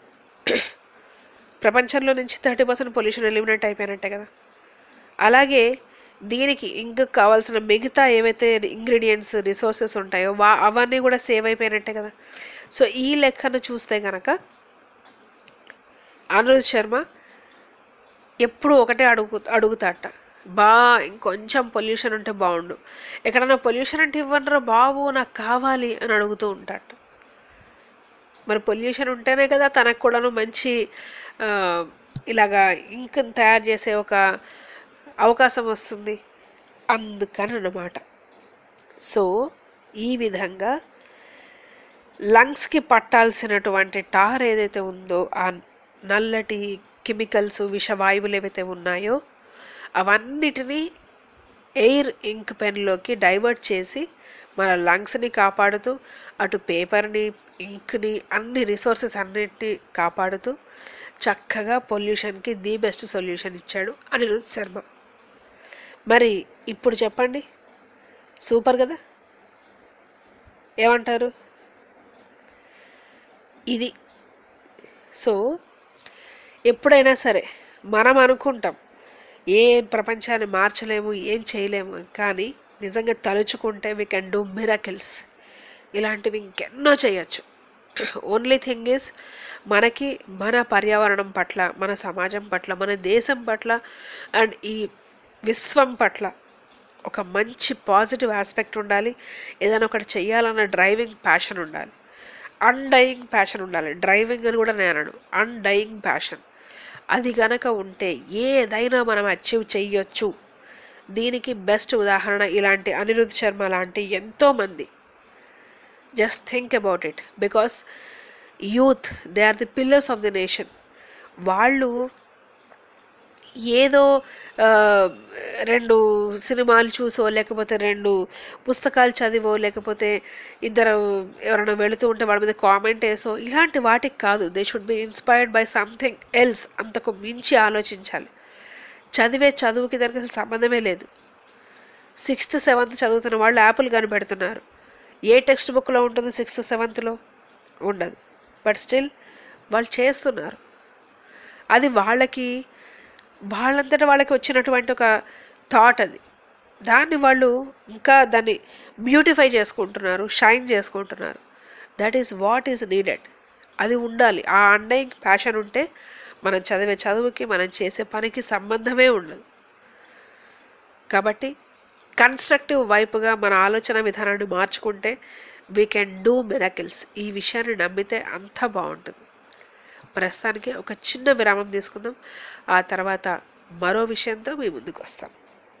ప్రపంచంలో నుంచి థర్టీ పర్సెంట్ పొల్యూషన్ ఎలిమినేట్ అయిపోయినట్టే కదా అలాగే దీనికి ఇంకా కావాల్సిన మిగతా ఏవైతే ఇంగ్రీడియంట్స్ రిసోర్సెస్ ఉంటాయో వా అవన్నీ కూడా సేవ్ అయిపోయినట్టే కదా సో ఈ లెక్కను చూస్తే కనుక అనిరుద్ శర్మ ఎప్పుడు ఒకటే అడుగు అడుగుతాట బా ఇంకొంచెం పొల్యూషన్ ఉంటే బాగుండు ఎక్కడన్నా పొల్యూషన్ అంటే ఇవ్వనరా బాబు నాకు కావాలి అని అడుగుతూ ఉంటాట మరి పొల్యూషన్ ఉంటేనే కదా తనకు కూడాను మంచి ఆ, ఇలాగా ఇంక్ తయారు చేసే ఒక అవకాశం వస్తుంది అందుకని అన్నమాట సో ఈ విధంగా లంగ్స్కి పట్టాల్సినటువంటి టార్ ఏదైతే ఉందో ఆ నల్లటి కెమికల్స్ విషవాయువులు ఏవైతే ఉన్నాయో అవన్నిటినీ ఎయిర్ ఇంక్ పెన్లోకి డైవర్ట్ చేసి మన లంగ్స్ని కాపాడుతూ అటు పేపర్ని ఇంక్ని అన్ని రిసోర్సెస్ అన్నిటిని కాపాడుతూ చక్కగా పొల్యూషన్కి ది బెస్ట్ సొల్యూషన్ ఇచ్చాడు అనిరుద్ శర్మ మరి ఇప్పుడు చెప్పండి సూపర్ కదా ఏమంటారు ఇది సో ఎప్పుడైనా సరే మనం అనుకుంటాం ఏ ప్రపంచాన్ని మార్చలేము ఏం చేయలేము కానీ నిజంగా తలుచుకుంటే వీ కెన్ డూ మిరకిల్స్ ఇలాంటివి ఇంకెన్నో చేయొచ్చు ఓన్లీ థింగ్ ఈజ్ మనకి మన పర్యావరణం పట్ల మన సమాజం పట్ల మన దేశం పట్ల అండ్ ఈ విశ్వం పట్ల ఒక మంచి పాజిటివ్ ఆస్పెక్ట్ ఉండాలి ఏదైనా ఒకటి చెయ్యాలన్న డ్రైవింగ్ ప్యాషన్ ఉండాలి అన్డయింగ్ ప్యాషన్ ఉండాలి డ్రైవింగ్ అని కూడా నేను అనను అన్డయింగ్ ప్యాషన్ అది గనక ఉంటే ఏదైనా మనం అచీవ్ చెయ్యొచ్చు దీనికి బెస్ట్ ఉదాహరణ ఇలాంటి అనిరుద్ శర్మ లాంటి ఎంతోమంది just think about it because youth they are the pillars of the nation వాళ్ళు ఏదో ఆ, రెండు సినిమాలు చూసో లేకపోతే రెండు పుస్తకాలు చదివో లేకపోతే ఇద్దరు ఎవరైనా వెళుతూ ఉంటే వాళ్ళ మీద కామెంట్ వేసో ఇలాంటి వాటికి కాదు they should be inspired by something else అంతకు మించి ఆలోచించాలి చదివే చదువుకి దానికి అసలు సంబంధమే లేదు సిక్స్త్ సెవెంత్ చదువుతున్న వాళ్ళు యాపిల్ కనిపెడుతున్నారు ఏ టెక్స్ట్ బుక్లో ఉంటుంది సిక్స్త్ సెవెంత్లో ఉండదు బట్ స్టిల్ వాళ్ళు చేస్తున్నారు అది వాళ్ళకి వాళ్ళంతట వాళ్ళకి వచ్చినటువంటి ఒక థాట్ అది దాన్ని వాళ్ళు ఇంకా దాన్ని బ్యూటిఫై చేసుకుంటున్నారు షైన్ చేసుకుంటున్నారు that is what is needed అది ఉండాలి ఆ అండయింగ్ ప్యాషన్ ఉంటే మనం చదివే చదువుకి మనం చేసే పనికి సంబంధమే ఉండదు కాబట్టి కన్స్ట్రక్టివ్ వైపుగా మన ఆలోచన విధానాన్ని మార్చుకుంటే వీ కెన్ డూ మిరాకిల్స్ ఈ విషయాన్ని నమ్మితే అంతా బాగుంటుంది ప్రస్తుతానికి ఒక చిన్న విరామం తీసుకుందాం ఆ తర్వాత మరో విషయంతో మీ ముందుకు వస్తాం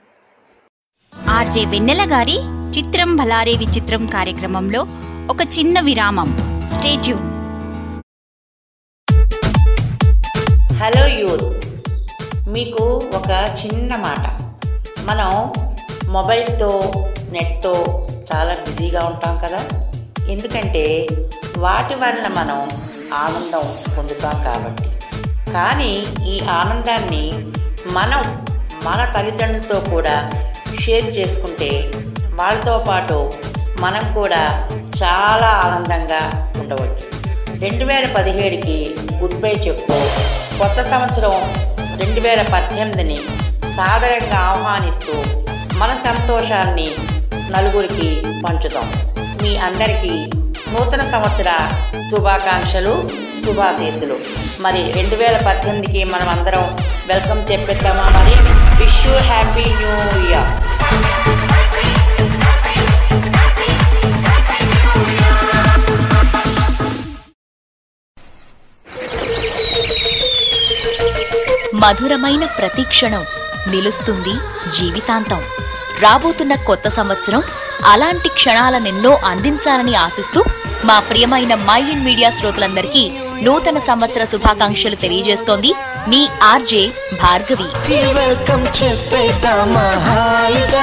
ఆర్జే వెన్నెల గారి చిత్రం భలారే విచిత్రం కార్యక్రమంలో ఒక చిన్న విరామం స్టేట్యూన్ హలో యూత్ మీకు ఒక చిన్న మాట మనం మొబైల్తో నెట్తో చాలా బిజీగా ఉంటాం కదా ఎందుకంటే వాటి వలన మనం ఆనందం పొందుతాం కాబట్టి కానీ ఈ ఆనందాన్ని మనం మన తల్లిదండ్రులతో కూడా షేర్ చేసుకుంటే వాళ్ళతో పాటు మనం కూడా చాలా ఆనందంగా ఉండవచ్చు రెండు వేల పదిహేడుకి గుడ్ బై చెప్పు కొత్త సంవత్సరం రెండు వేల పద్దెనిమిదిని సాదరంగా ఆహ్వానిస్తూ మన సంతోషాన్ని నలుగురికి పంచుదాం మీ అందరికీ నూతన సంవత్సర శుభాకాంక్షలు శుభాశీస్సులు మరి రెండు వేల పద్దెనిమిదికి మనం అందరం వెల్కమ్ చెప్పేద్దామా మరి wish you happy new year మధురమైన ప్రతి క్షణం నిలుస్తుంది జీవితాంతం రాబోతున్న కొత్త సంవత్సరం అలాంటి క్షణాలనెన్నో అందించాలని ఆశిస్తూ మా ప్రియమైన మై ఇన్ మీడియా శ్రోతలందరికీ నూతన సంవత్సర శుభాకాంక్షలు తెలియజేస్తోంది మీ ఆర్జే భార్గవి వెల్కమ్ చెప్పేద్దామా హాయిగా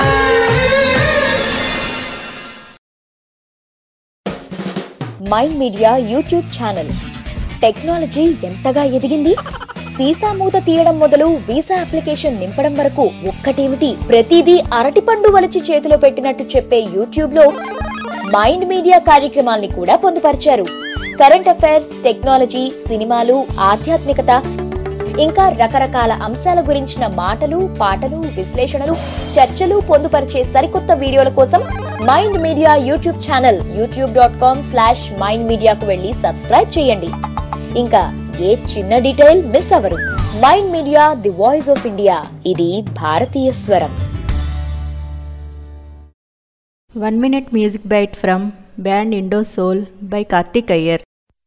Mind media YouTube channel technology ఎంతగా ఎదిగింది సీసా మూత తీయడం మొదలు వీసా అప్లికేషన్ నింపడం వరకు ఒక్కటేమిటి ప్రతిదీ అరటిపండు వలిచి చేతిలో పెట్టినట్టు చెప్పే యూట్యూబ్ లో మైండ్ మీడియా కార్యక్రమాల్ని కూడా పొందుపరిచారు కరెంట్ అఫైర్స్ టెక్నాలజీ సినిమాలు ఆధ్యాత్మికత ఇంకా రకరకాల అంశాల గురించిన మాటలు పాటలు విశ్లేషణలు చర్చలు పొందుపరిచే సరికొత్త వీడియోల కోసం mind media YouTube channel YouTube dot com slash mind మీడియాకు వెళ్ళి సబ్స్క్రైబ్ చేయండి ఇంకా ఏ చిన్న డీటెయిల్ మిస్ అవరు mind media the voice of India ఇది భారతీయ స్వరం one minute music bite from band Indo soul by Karthik Iyer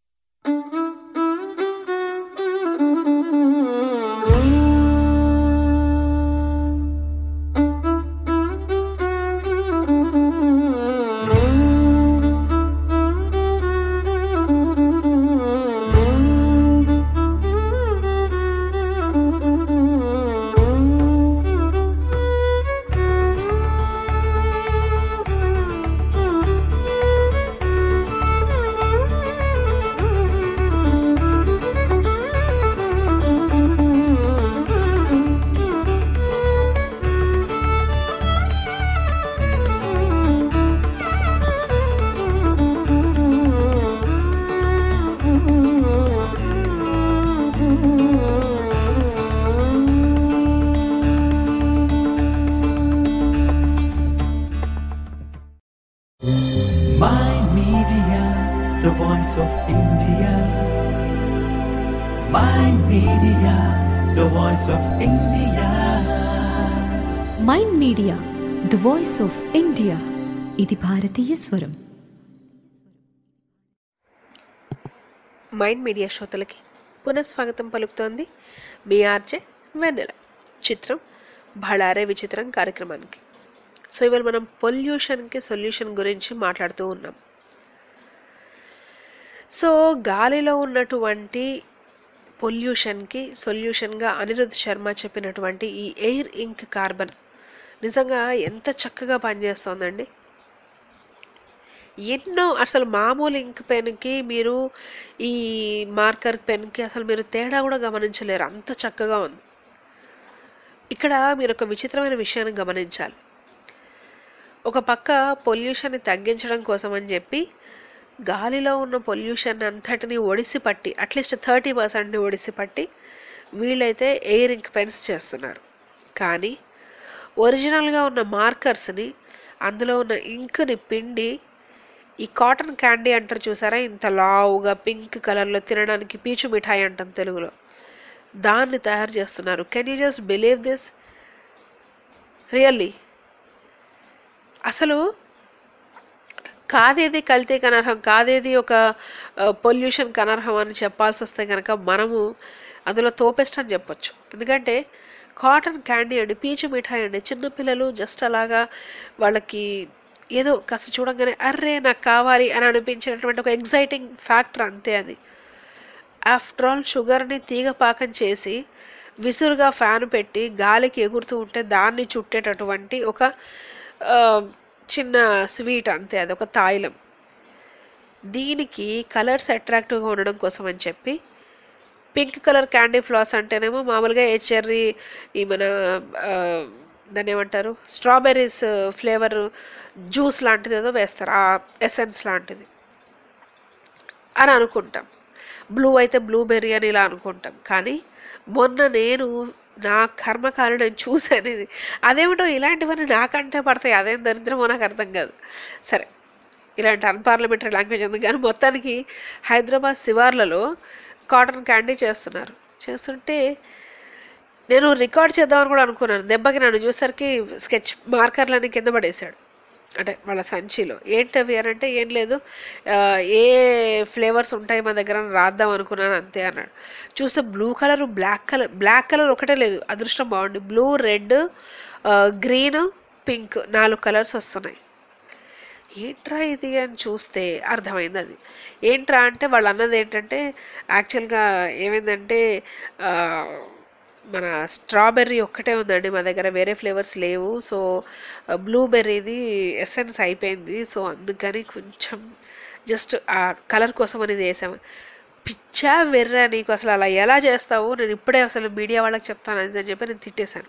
Mind Media, the voice of India. Mind Media, the voice of India. Mind media the voice of India ఇది భారతీయ స్వరం మైండ్ మీడియా శ్రోతలకి పునఃస్వాగతం పలుకుతోంది మీ ఆర్జే వెన్నెల చిత్రం భళారే విచిత్రం కార్యక్రమానికి సో ఇవాళ మనం పొల్యూషన్కి సొల్యూషన్ గురించి మాట్లాడుతూ ఉన్నాం సో గాలిలో ఉన్నటువంటి పొల్యూషన్కి సొల్యూషన్గా అనిరుద్ శర్మ చెప్పినటువంటి ఈ ఎయిర్ ఇంక్ కార్బన్ నిజంగా ఎంత చక్కగా పనిచేస్తోందండి ఎన్నో అసలు మామూలు ఇంక్ పెన్కి మీరు ఈ మార్కర్ పెన్కి అసలు మీరు తేడా కూడా గమనించలేరు అంత చక్కగా ఉంది ఇక్కడ మీరు ఒక విచిత్రమైన విషయాన్ని గమనించాలి ఒక పక్క పొల్యూషన్ని తగ్గించడం కోసం అని చెప్పి గాలిలో ఉన్న పొల్యూషన్ అంతటిని ఒడిసి పట్టి అట్లీస్ట్ థర్టీ పర్సెంట్ని ఒడిసి పట్టి వీళ్ళైతే ఎయిర్ ఇంక్ పెన్స్ చేస్తున్నారు కానీ ఒరిజినల్గా ఉన్న మార్కర్స్ని అందులో ఉన్న ఇంక్ని పిండి ఈ కాటన్ క్యాండీ అంటారు చూసారా ఇంత లావుగా పింక్ కలర్లో తినడానికి పీచు మిఠాయి అంటాం తెలుగులో దాన్ని తయారు చేస్తున్నారు can you just believe this really అసలు కాదేది కల్తీకి అనర్హం కాదేది ఒక పొల్యూషన్కి అనర్హం అని చెప్పాల్సి వస్తే కనుక మనము అందులో తోపెస్ట్ అని చెప్పొచ్చు ఎందుకంటే కాటన్ క్యాండీ అండి పీచు మిఠాయి అండి చిన్నపిల్లలు జస్ట్ అలాగా వాళ్ళకి ఏదో కాస్త చూడంగానే అర్రే నాకు కావాలి అని అనిపించినటువంటి ఒక ఎగ్జైటింగ్ ఫ్యాక్టర్ అంతే అది ఆఫ్టర్ ఆల్ షుగర్ని తీగ పాకం చేసి విసురుగా ఫ్యాన్ పెట్టి గాలికి ఎగురుతూ ఉంటే దాన్ని చుట్టేటటువంటి ఒక ఆ, చిన్న స్వీట్ అంతే అది ఒక తాయిలం దీనికి కలర్స్ అట్రాక్టివ్గా ఉండడం కోసం అని చెప్పి పింక్ కలర్ క్యాండీ ఫ్లాస్ అంటేనేమో మామూలుగా ఏ చెర్రీ ఈ మన ఆ, దాన్ని ఏమంటారు స్ట్రాబెర్రీస్ ఫ్లేవర్ జ్యూస్ లాంటిది ఏదో వేస్తారు ఆ ఎసెన్స్ లాంటిది అని అనుకుంటాం బ్లూ అయితే బ్లూబెర్రీ అని ఇలా అనుకుంటాం కానీ మొన్న నేను నా కర్మకాలు నేను చూశాను ఇది అదేమిటో ఇలాంటివన్నీ నాకంటే పడతాయి అదేం దరిద్రమో నాకు అర్థం కాదు సరే ఇలాంటి అన్పార్లమెంటరీ లాంగ్వేజ్ ఉంది కానీ మొత్తానికి హైదరాబాద్ శివార్లలో కాటన్ క్యాండీ చేస్తున్నారు చేస్తుంటే నేను రికార్డ్ చేద్దామని కూడా అనుకున్నాను దెబ్బకి నన్ను చూసరికి స్కెచ్ మార్కర్లని కింద పడేశాడు అంటే వాళ్ళ సంచిలో ఏంటవి అని అంటే ఏం లేదు ఆ, ఏ ఫ్లేవర్స్ ఉంటాయి మా దగ్గర అని రాద్దాం అనుకున్నాను అంతే అన్నాడు చూస్తే blue colour black colour black colour ఒకటే లేదు అదృష్టం బాగుంది బ్లూ రెడ్ గ్రీన్ పింక్ నాలుగు కలర్స్ వస్తున్నాయి ఏంట్రా ఇది అని చూస్తే అర్థమైంది అది ఏంట్రా అంటే వాళ్ళు అన్నది ఏంటంటే యాక్చువల్గా ఏమైందంటే ఆ, మన స్ట్రాబెర్రీ ఒక్కటే ఉందండి మా దగ్గర వేరే ఫ్లేవర్స్ లేవు సో బ్లూబెర్రీది ఎసెన్స్ అయిపోయింది సో అందుకని కొంచెం జస్ట్ ఆ కలర్ కోసం అనేది వేసాము పిచ్చా వెర్రా నీకు అసలు అలా ఎలా చేస్తావు నేను ఇప్పుడే అసలు మీడియా వాళ్ళకి చెప్తాను అది అని చెప్పి నేను తిట్టేశాను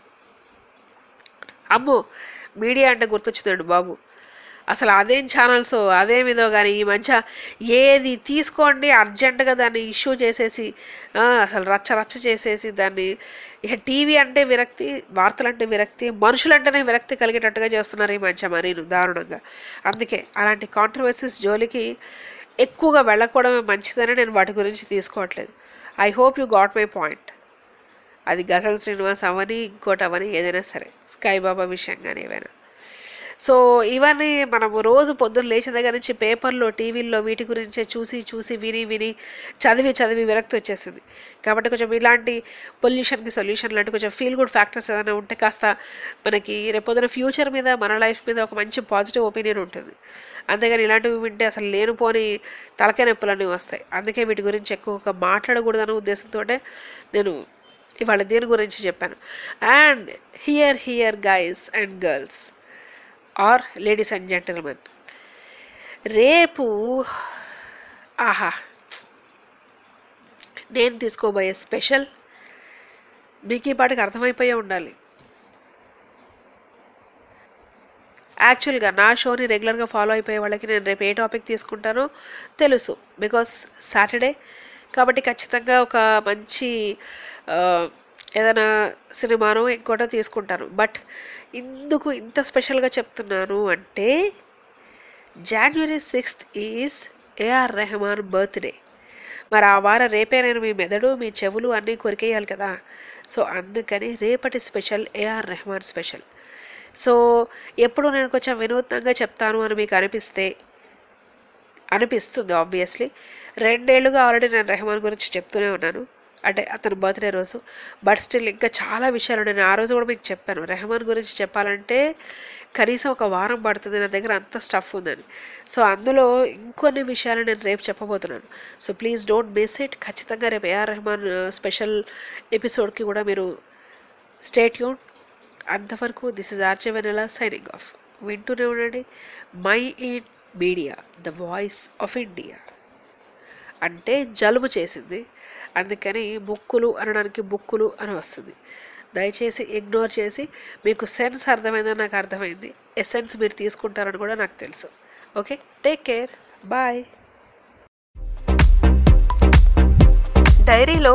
అమ్మో మీడియా అంటే గుర్తొచ్చిందండి బాబు అసలు అదేం ఛానల్స్ అదేమిదో కానీ ఈ మధ్య ఏది తీసుకోండి అర్జెంటుగా దాన్ని ఇష్యూ చేసేసి ఆ, అసలు రచ్చ రచ్చ చేసేసి దాన్ని ఇక టీవీ అంటే విరక్తి వార్తలు అంటే విరక్తి మనుషులంటేనే విరక్తి కలిగేటట్టుగా చేస్తున్నారు ఈ మధ్య మరీను దారుణంగా అందుకే అలాంటి కాంట్రవర్సీస్ జోలికి ఎక్కువగా వెళ్ళకపోవడమే మంచిదని నేను వాటి గురించి తీసుకోవట్లేదు I hope you got my point అది గజల్ శ్రీనివాస్ అవని ఇంకోటి అవని ఏదైనా సరే స్కై బాబా విషయం కానీ ఏవైనా సో ఇవన్నీ మనము రోజు పొద్దున్న లేచిన దగ్గర నుంచి పేపర్లో టీవీల్లో వీటి గురించే చూసి చూసి విని విని చదివి చదివి విరక్తి వచ్చేసింది కాబట్టి కొంచెం ఇలాంటి పొల్యూషన్కి సొల్యూషన్ లాంటి కొంచెం ఫీల్ గుడ్ ఫ్యాక్టర్స్ ఏదైనా ఉంటే కాస్త మనకి రేపొద్దున ఫ్యూచర్ మీద మన లైఫ్ మీద ఒక మంచి పాజిటివ్ ఒపీనియన్ ఉంటుంది అంతేగాని ఇలాంటివి వింటే అసలు లేనిపోని తలకాయ నొప్పులన్నీ వస్తాయి అందుకే వీటి గురించి ఎక్కువగా మాట్లాడకూడదనే ఉద్దేశంతో నేను ఇవాళ దీని గురించి చెప్పాను and here here guys and girls or ladies and gentlemen రేపు ఆహా నేను తీసుకోబోయే స్పెషల్ మీకు ఈ పాటికి అర్థమైపోయే ఉండాలి యాక్చువల్గా నా షోని రెగ్యులర్గా ఫాలో అయిపోయే వాళ్ళకి నేను రేపు ఏ టాపిక్ తీసుకుంటానో తెలుసు బికాస్ సాటర్డే కాబట్టి ఖచ్చితంగా ఒక మంచి ఆ, ఏదైనా సినిమానో ఇంకోటో తీసుకుంటాను బట్ ఇందుకు ఇంత స్పెషల్గా చెప్తున్నాను అంటే January sixth is A R Rahman birthday మరి ఆ వారం రేపే నేను మీ మెదడు మీ చెవులు అన్నీ కొరికేయాలి కదా సో అందుకని రేపటి special A R Rahman special so ఎప్పుడు నేను కొంచెం వినూత్నంగా చెప్తాను అని మీకు అనిపిస్తే అనిపిస్తుంది ఆబ్వియస్లీ రెండేళ్లుగా ఆల్రెడీ నేను రెహమాన్ గురించి చెప్తూనే ఉన్నాను అంటే అతని బర్త్డే రోజు బట్ స్టిల్ ఇంకా చాలా విషయాలు నేను ఆ రోజు కూడా మీకు చెప్పాను రెహమాన్ గురించి చెప్పాలంటే కనీసం ఒక వారం పడుతుంది నా దగ్గర అంత స్టఫ్ ఉందని సో అందులో ఇంకొన్ని విషయాలు నేను రేపు చెప్పబోతున్నాను so please don't miss it ఖచ్చితంగా రేపు ఏఆర్ రెహమాన్ స్పెషల్ ఎపిసోడ్కి కూడా మీరు స్టేట్ యూన్ అంతవరకు this is RJ Vennela signing off వింటూనే ఉండండి my in media the voice of India అంటే జలుబు చేసింది అందుకని బుక్కులు అనడానికి బుక్కులు అని వస్తుంది దయచేసి ఇగ్నోర్ చేసి మీకు సెన్స్ అర్థమైందని నాకు అర్థమైంది ఎసెన్స్ మీరు తీసుకుంటారని కూడా నాకు తెలుసు ఓకే టేక్ కేర్ బాయ్ డైరీలో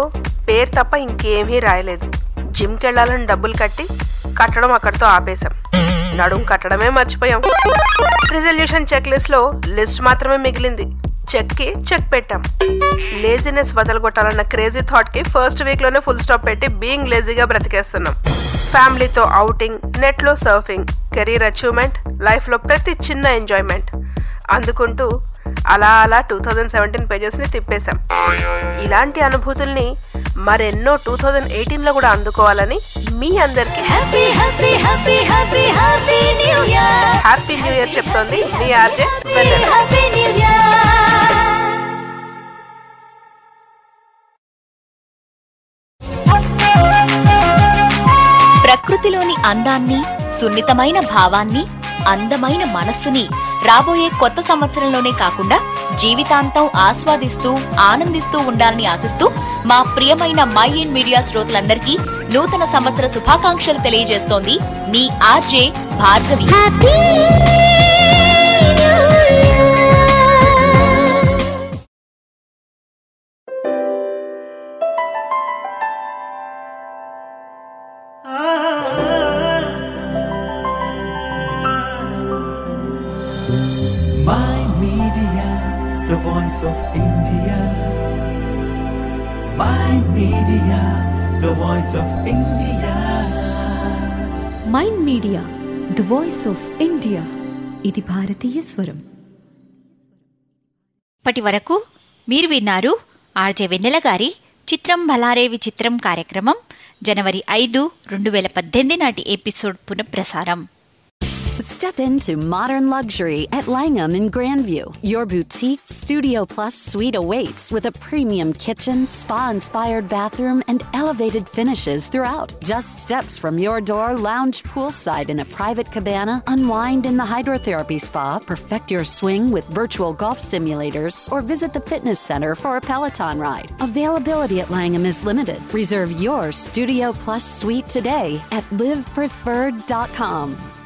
పేరు తప్ప ఇంకేమీ రాయలేదు జిమ్కి వెళ్ళాలని డబ్బులు కట్టి కట్టడం అక్కడితో ఆపేశాం నడుం కట్టడమే మర్చిపోయాం రిజల్యూషన్ చెక్ లిస్ట్ లో లిస్ట్ మాత్రమే మిగిలింది చెక్ కి చెక్ పెట్టాం లేజినెస్ వదలగొట్టాలన్న క్రేజీ థాట్ కి ఫస్ట్ వీక్ లోనే ఫుల్ స్టాప్ పెట్టి బీయింగ్ లేజీగా బ్రతికేస్తున్నాం ఫ్యామిలీతో అవుటింగ్ నెట్ లో సర్ఫింగ్ కెరీర్ అచీవ్మెంట్ లైఫ్ లో ప్రతి చిన్న ఎంజాయ్మెంట్ అందుకుంటూ అలా అలా టూ థౌజండ్ సెవెంటీన్ పేజెస్ ని తిప్పేశాం ఇలాంటి అనుభూతుల్ని మరెన్నో టూ థౌజండ్ ఎయిటీన్ లో కూడా అందుకోవాలని మీ అందరికి happy happy happy happy happy new year happy new year చెప్తోంది మీ RJ Vennela happy new year ప్రకృతిలోని అందాన్ని సున్నితమైన భావాన్ని అందమైన మనస్సుని రాబోయే కొత్త సంవత్సరంలోనే కాకుండా జీవితాంతం ఆస్వాదిస్తూ ఆనందిస్తూ ఉండాలని ఆశిస్తూ మా ప్రియమైన మై ఇన్ మీడియా శ్రోతలందరికీ నూతన సంవత్సర శుభాకాంక్షలు తెలియజేస్తోంది మీ RJ Bhargavi My Media, the voice of India. My Media, the voice of India. Mind media the voice of India ఇది భారతీయ స్వరం ఇప్పటి వరకు మీరు విన్నారు ఆర్జే వెన్నెల గారి చిత్రం భలారే విచిత్రం కార్యక్రమం జనవరి ఐదు రెండు వేల పద్దెనిమిది నాటి ఎపిసోడ్ పునఃప్రసారం Step into modern luxury at Langham in Grandview. Your boutique Studio Plus suite awaits with a premium kitchen, spa inspired bathroom, and elevated finishes throughout. Just steps from your door, lounge poolside in a private cabana, unwind in the hydrotherapy spa, perfect your swing with virtual golf simulators, or visit the fitness center for a Peloton ride. Availability at Langham is limited. Reserve your Studio Plus suite today at livepreferred.com.